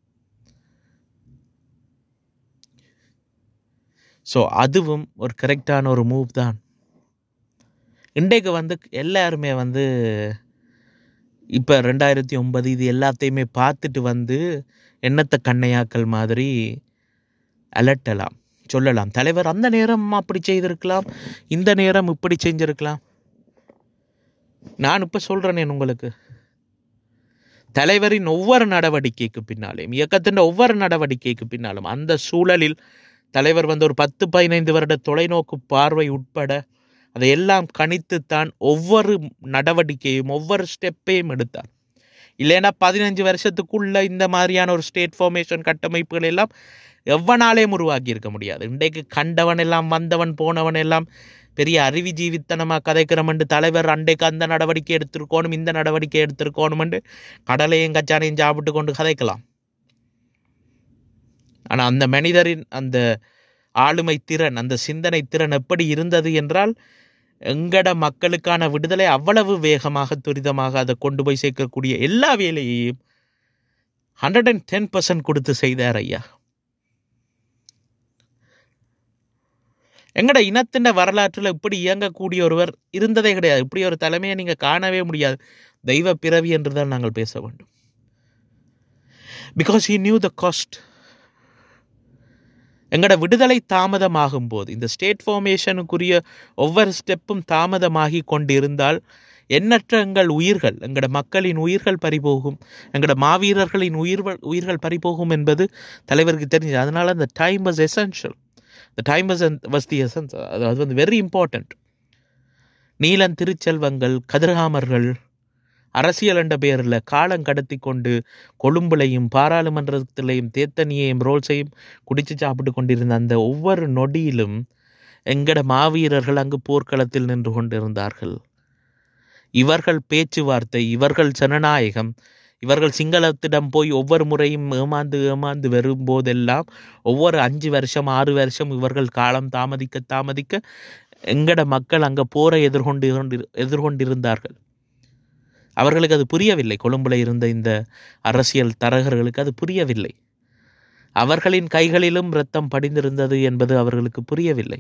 ஸோ அதுவும் ஒரு கரெக்டான ஒரு மூவ் தான் இன்றைக்கு வந்து எல்லாருமே வந்து இப்போ ரெண்டாயிரத்தி ஒன்பது இது எல்லாத்தையுமே பார்த்துட்டு வந்து எண்ணத்தை கண்ணையாக்கள் மாதிரி அலட்டலாம் சொல்லலாம் தலைவர் அந்த நேரம் அப்படி செய்திருக்கலாம் இந்த நேரம் இப்படி செஞ்சிருக்கலாம் நான் இப்போ சொல்கிறேனே உங்களுக்கு தலைவரின் ஒவ்வொரு நடவடிக்கைக்கு பின்னாலும் இயக்கத்தின் ஒவ்வொரு நடவடிக்கைக்கு பின்னாலும் அந்த சூழலில் தலைவர் வந்து ஒரு பத்து பதினைந்து வருட தொலைநோக்கு பார்வை உட்பட அதையெல்லாம் கணித்துத்தான் ஒவ்வொரு நடவடிக்கையும் ஒவ்வொரு ஸ்டெப்பையும் எடுத்தார் இல்லைன்னா பதினஞ்சு வருஷத்துக்குள்ள இந்த மாதிரியான ஒரு ஸ்டேட் ஃபார்மேஷன் கட்டமைப்புகள் எல்லாம் எவ்வனாலேயும் உருவாக்கி இருக்க முடியாது இன்றைக்கு கண்டவன் எல்லாம் வந்தவன் போனவன் எல்லாம் பெரிய அறிவி ஜீவித்தனமாக கதைக்கிறோம்னு தலைவர் அன்றைக்கு அந்த நடவடிக்கை எடுத்திருக்கணும் இந்த நடவடிக்கை எடுத்திருக்கணும்னு கடலையும் கச்சானையும் சாப்பிட்டு கொண்டு கதைக்கலாம் ஆனால் அந்த மனிதரின் அந்த ஆளுமை திறன் அந்த சிந்தனை திறன் எப்படி இருந்தது என்றால் எங்கட மக்களுக்கான விடுதலை அவ்வளவு வேகமாக துரிதமாக அதை கொண்டு போய் சேர்க்கக்கூடிய எல்லா வேலையையும் ஹண்ட்ரட் அண்ட் டென் பர்சன்ட் கொடுத்து செய்தார் ஐயா எங்கட இனத்தின் வரலாற்றில் இப்படி இயங்கக்கூடிய ஒருவர் இருந்ததே கிடையாது இப்படி ஒரு தலைமையை நீங்கள் காணவே முடியாது தெய்வ பிறவி என்று தான் நாங்கள் பேச வேண்டும் because he knew the cost எங்கட விடுதலை தாமதமாகும் போது இந்த ஸ்டேட் ஃபார்மேஷனுக்குரிய ஒவ்வொரு ஸ்டெப்பும் தாமதமாகி கொண்டிருந்தால் எண்ணற்ற எங்கள் உயிர்கள் எங்கட மக்களின் உயிர்கள் பறிபோகும் எங்கட மாவீரர்களின் உயிர்கள் உயிர்கள் பறிபோகும் என்பது தலைவருக்கு தெரிஞ்சது அதனால அந்த time was essential the time was was the essence அது அது வந்து வெரி இம்பார்ட்டண்ட் நீலன் திருச்செல்வங்கள் கதிர்காமர்கள் அரசியல் என்ற பெயரில் காலம் கடத்தி கொண்டு கொழும்புலையும் பாராளுமன்றத்திலையும் தேத்தனியையும் ரோல்ஸையும் குடிச்சு சாப்பிட்டு கொண்டிருந்த அந்த ஒவ்வொரு நொடியிலும் எங்கட மாவீரர்கள் அங்கு போர்க்களத்தில் நின்று கொண்டிருந்தார்கள் இவர்கள் பேச்சுவார்த்தை இவர்கள் ஜனநாயகம் இவர்கள் சிங்களத்திடம் போய் ஒவ்வொரு முறையும் ஏமாந்து ஏமாந்து வரும்போதெல்லாம் ஒவ்வொரு அஞ்சு வருஷம் ஆறு வருஷம் இவர்கள் காலம் தாமதிக்க தாமதிக்க எங்கட மக்கள் அங்கே போரை எதிர்கொண்டு கொண்டு- எதிர்கொண்டிருந்தார்கள் அவர்களுக்கு அது புரியவில்லை கொழும்புல இருந்த இந்த அரசியல் தரகர்களுக்கு அது புரியவில்லை அவர்களின் கைகளிலும் இரத்தம் படிந்திருந்தது என்பது அவர்களுக்கு புரியவில்லை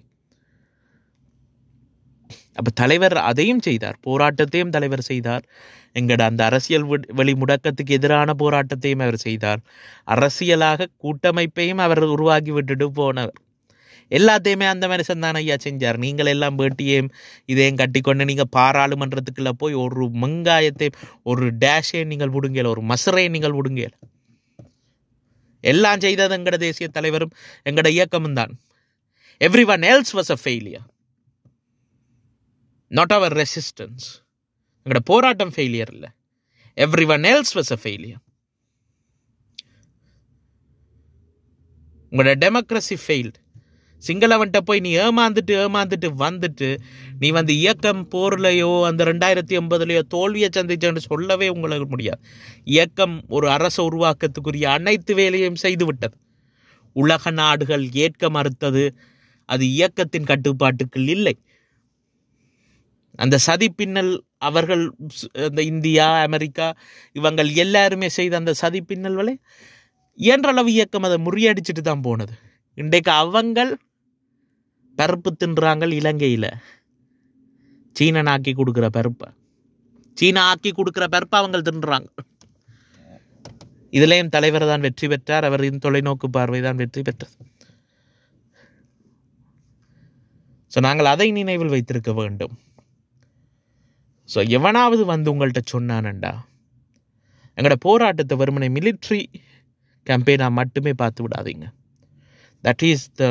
அப்ப தலைவர் அதையும் செய்தார் போராட்டத்தையும் தலைவர் செய்தார் எங்கட அந்த அரசியல் வி- வெளி முடக்கத்துக்கு எதிரான போராட்டத்தையும் அவர் செய்தார் அரசியலாக கூட்டமைப்பையும் அவர் உருவாக்கி விட்டுட்டு போனவர் எல்லாத்தையுமே அந்த மனுஷன் தான் ஐயா செஞ்சார் நீங்கள் எல்லாம் வேட்டியையும் இதையும் கட்டிக்கொண்டு நீங்கள் பாராளுமன்றத்துக்குள்ள போய் ஒரு வெங்காயத்தை ஒரு டேஷையும் நீங்கள் விடுங்கல ஒரு மசரையும் நீங்கள் விடுங்கல எல்லாம் செய்தது எங்கட தேசிய தலைவரும் எங்கட இயக்கமும் தான் everyone else was a failure not அவர் ரெசிஸ்டன்ஸ் எங்கட போராட்டம் ஃபெயிலியர் இல்லை everyone else was a failure உங்களோட டெமோக்ரஸி ஃபெயில்டு சிங்களவன்ட்ட போய் நீ ஏமாந்துட்டு ஏமாந்துட்டு வந்துட்டு நீ வந்து இயக்கம் போர்லையோ அந்த ரெண்டாயிரத்தி எண்பதுலையோ தோல்வியை சந்திச்சேன்னு சொல்லவே உங்களுக்கு முடியாது இயக்கம் ஒரு அரச உருவாக்கத்துக்குரிய அனைத்து வேலையும் செய்து விட்டது உலக நாடுகள் ஏற்க மறுத்தது அது இயக்கத்தின் கட்டுப்பாட்டுக்குள் இல்லை அந்த சதி பின்னல் அவர்கள் ஸ்- அந்த இந்தியா அமெரிக்கா இவங்கள் எல்லாருமே செய்த அந்த சதி பின்னல்களை இயன்றளவு இயக்கம் அதை முறியடிச்சிட்டு தான் போனது இன்றைக்கு அவங்கள் பருப்பு தின்றாங்க இலங்கையில் சீனன் ஆக்கி கொடுக்குற பருப்பை சீனா ஆக்கி கொடுக்குற பருப்பை அவங்க தின்றாங்க இதுலேயும் தலைவர் தான் வெற்றி பெற்றார் அவரின் தொலைநோக்கு பார்வை தான் வெற்றி பெற்றது ஸோ நாங்கள் அதை நினைவில் வைத்திருக்க வேண்டும் ஸோ எவனாவது வந்து உங்கள்கிட்ட சொன்னானண்டா எங்களோட போராட்டத்தை வெறுமனை மிலிட்ரி கேம்பெயினாக மட்டுமே பார்த்து விடாதீங்க that is the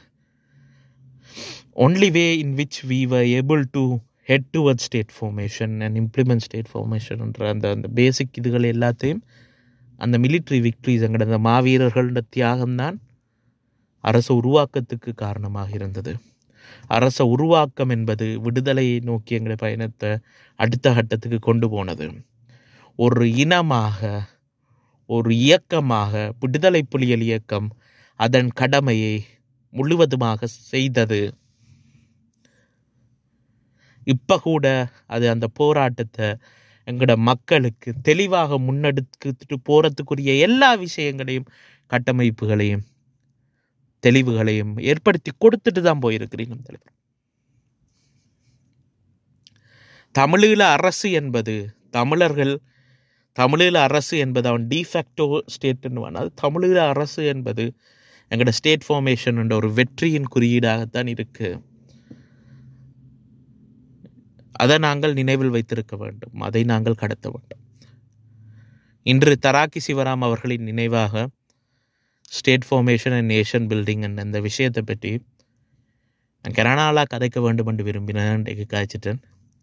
only way in which we were able to head towards state formation and implement state formation என்ற அந்த அந்த பேசிக் இதுகள் எல்லாத்தையும் அந்த மிலிட்ரி விக்ட்ரிஸ் எங்கட அந்த மாவீரர்களோட தியாகம்தான் அரச உருவாக்கத்துக்கு காரணமாக இருந்தது அரச உருவாக்கம் என்பது விடுதலையை நோக்கி எங்களுடைய பயணத்தை அடுத்த கட்டத்துக்கு கொண்டு போனது ஒரு இனமாக ஒரு இயக்கமாக விடுதலை புலிகள் இயக்கம் அதன் கடமையை முழுவதுமாக செய்தது இப்போ கூட அது அந்த போராட்டத்தை எங்களோட மக்களுக்கு தெளிவாக முன்னெடுத்துட்டு போகிறதுக்குரிய எல்லா விஷயங்களையும் கட்டமைப்புகளையும் தெளிவுகளையும் ஏற்படுத்தி கொடுத்துட்டு தான் போயிருக்கிறீங்க தலைவர் தமிழீழ அரசு என்பது தமிழர்கள் தமிழீழ அரசு என்பது அவன் டிஃபேக்டோ ஸ்டேட்டுன்னு அது தமிழீழ அரசு என்பது எங்களோட ஸ்டேட் ஃபார்மேஷன் என்ற ஒரு வெற்றியின் குறியீடாகத்தான் இருக்கு அதை நாங்கள் நினைவில் வைத்திருக்க வேண்டும் அதை நாங்கள் கடத்த வேண்டும் இன்று தராக்கி சிவராம் அவர்களின் நினைவாக state formation and nation building என்ற இந்த விஷயத்தை பற்றி நான் கெனாலாக கதைக்க வேண்டும் என்று விரும்பினேன் இன்றைக்கு காய்ச்சிட்டேன்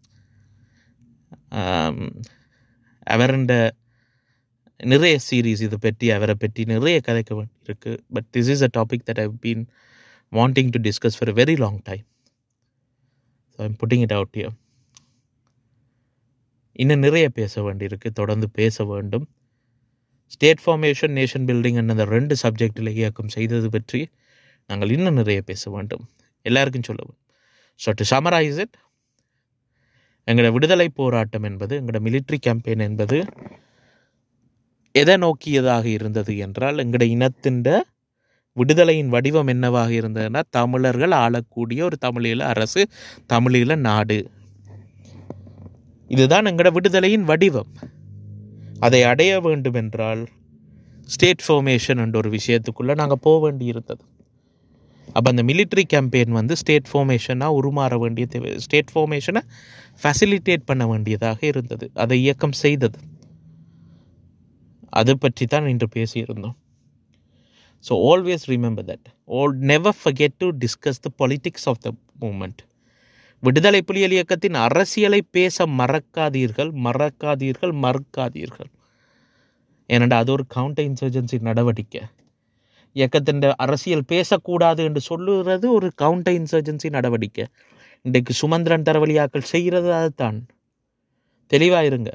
அவருண்ட நிறைய சீரீஸ் இதை பற்றி அவரை பற்றி நிறைய கதைக்க வேண்டியிருக்கு but this is a topic that I've been wanting to discuss for a very long time so I'm putting it out here இன்னும் நிறைய பேச வேண்டியிருக்கு தொடர்ந்து பேச வேண்டும் ஸ்டேட் ஃபார்மேஷன் நேஷன் பில்டிங் அந்த ரெண்டு சப்ஜெக்டில் இயக்கம் செய்தது பற்றி நாங்கள் இன்னும் நிறைய பேச வேண்டும் எல்லாருக்கும் சொல்ல வேண்டும் ஸோ டு சமரைஸ் இட் எங்களோட விடுதலை போராட்டம் என்பது எங்களோட மிலிட்ரி கேம்பெயின் என்பது எதை நோக்கியதாக இருந்தது என்றால் எங்களோட இனத்தின் விடுதலையின் வடிவம் என்னவாக இருந்ததுன்னா தமிழர்கள் ஆளக்கூடிய ஒரு தமிழீழ அரசு தமிழீழ நாடு இதுதான் எங்களோட விடுதலையின் வடிவம் அதை அடைய வேண்டும் என்றால் ஸ்டேட் ஃபார்மேஷன் என்ற ஒரு விஷயத்துக்குள்ளே நாங்கள் போக வேண்டி இருந்தது அப்போ அந்த மிலிட்ரி கேம்பெயின் வந்து ஸ்டேட் ஃபார்மேஷனாக உருமாற வேண்டிய தேவை ஸ்டேட் ஃபார்மேஷனை ஃபெசிலிட்டேட் பண்ண வேண்டியதாக இருந்தது அதை இயக்கம் செய்தது அது பற்றி தான் இன்று பேசியிருந்தோம் so always remember that all never forget to discuss the politics of the movement விடுதலை புலிகள் இயக்கத்தின் அரசியலை பேச மறக்காதீர்கள் மறக்காதீர்கள் மறுக்காதீர்கள் ஏனென்றால் அது ஒரு கவுண்டர் இன்சர்ஜென்சி நடவடிக்கை இயக்கத்தின் அரசியல் பேசக்கூடாது என்று சொல்லுகிறது ஒரு கவுண்டர் இன்சர்ஜென்சி நடவடிக்கை இன்றைக்கு சுமந்திரன் தரவழியாக்கள் செய்கிறது அதுதான் தெளிவாக இருங்க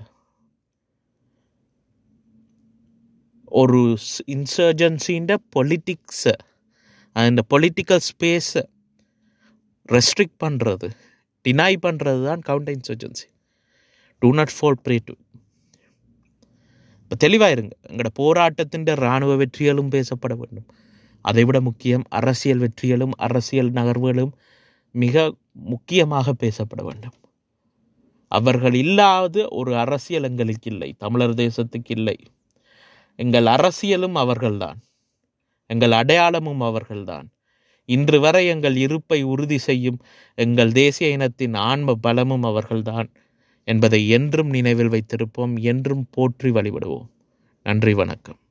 ஒரு இன்சர்ஜென்சின்ற பொலிட்டிக்ஸை அந்த பொலிட்டிக்கல் ஸ்பேஸை ரெஸ்ட்ரிக்ட் பண்ணுறது டினாய் பண்ணுறது தான் counter insurgency do not fall prey to இப்போ தெளிவாக இருங்க எங்களோட போராட்டத்தின் இராணுவ வெற்றிகளும் பேசப்பட வேண்டும் அதைவிட முக்கியம் அரசியல் வெற்றிகளும் அரசியல் நகர்வுகளும் மிக முக்கியமாக பேசப்பட வேண்டும் அவர்கள் இல்லாத ஒரு அரசியல் எங்களுக்கு இல்லை தமிழர் தேசத்துக்கு இல்லை எங்கள் அரசியலும் அவர்கள்தான் எங்கள் அடையாளமும் அவர்கள்தான் இன்று வரை எங்கள் இருப்பை உறுதி செய்யும் எங்கள் தேசிய இனத்தின் ஆன்ம பலமும் அவர்கள்தான் என்பதை என்றும் நினைவில் வைத்திருப்போம் என்றும் போற்றி வழிபடுவோம் நன்றி வணக்கம்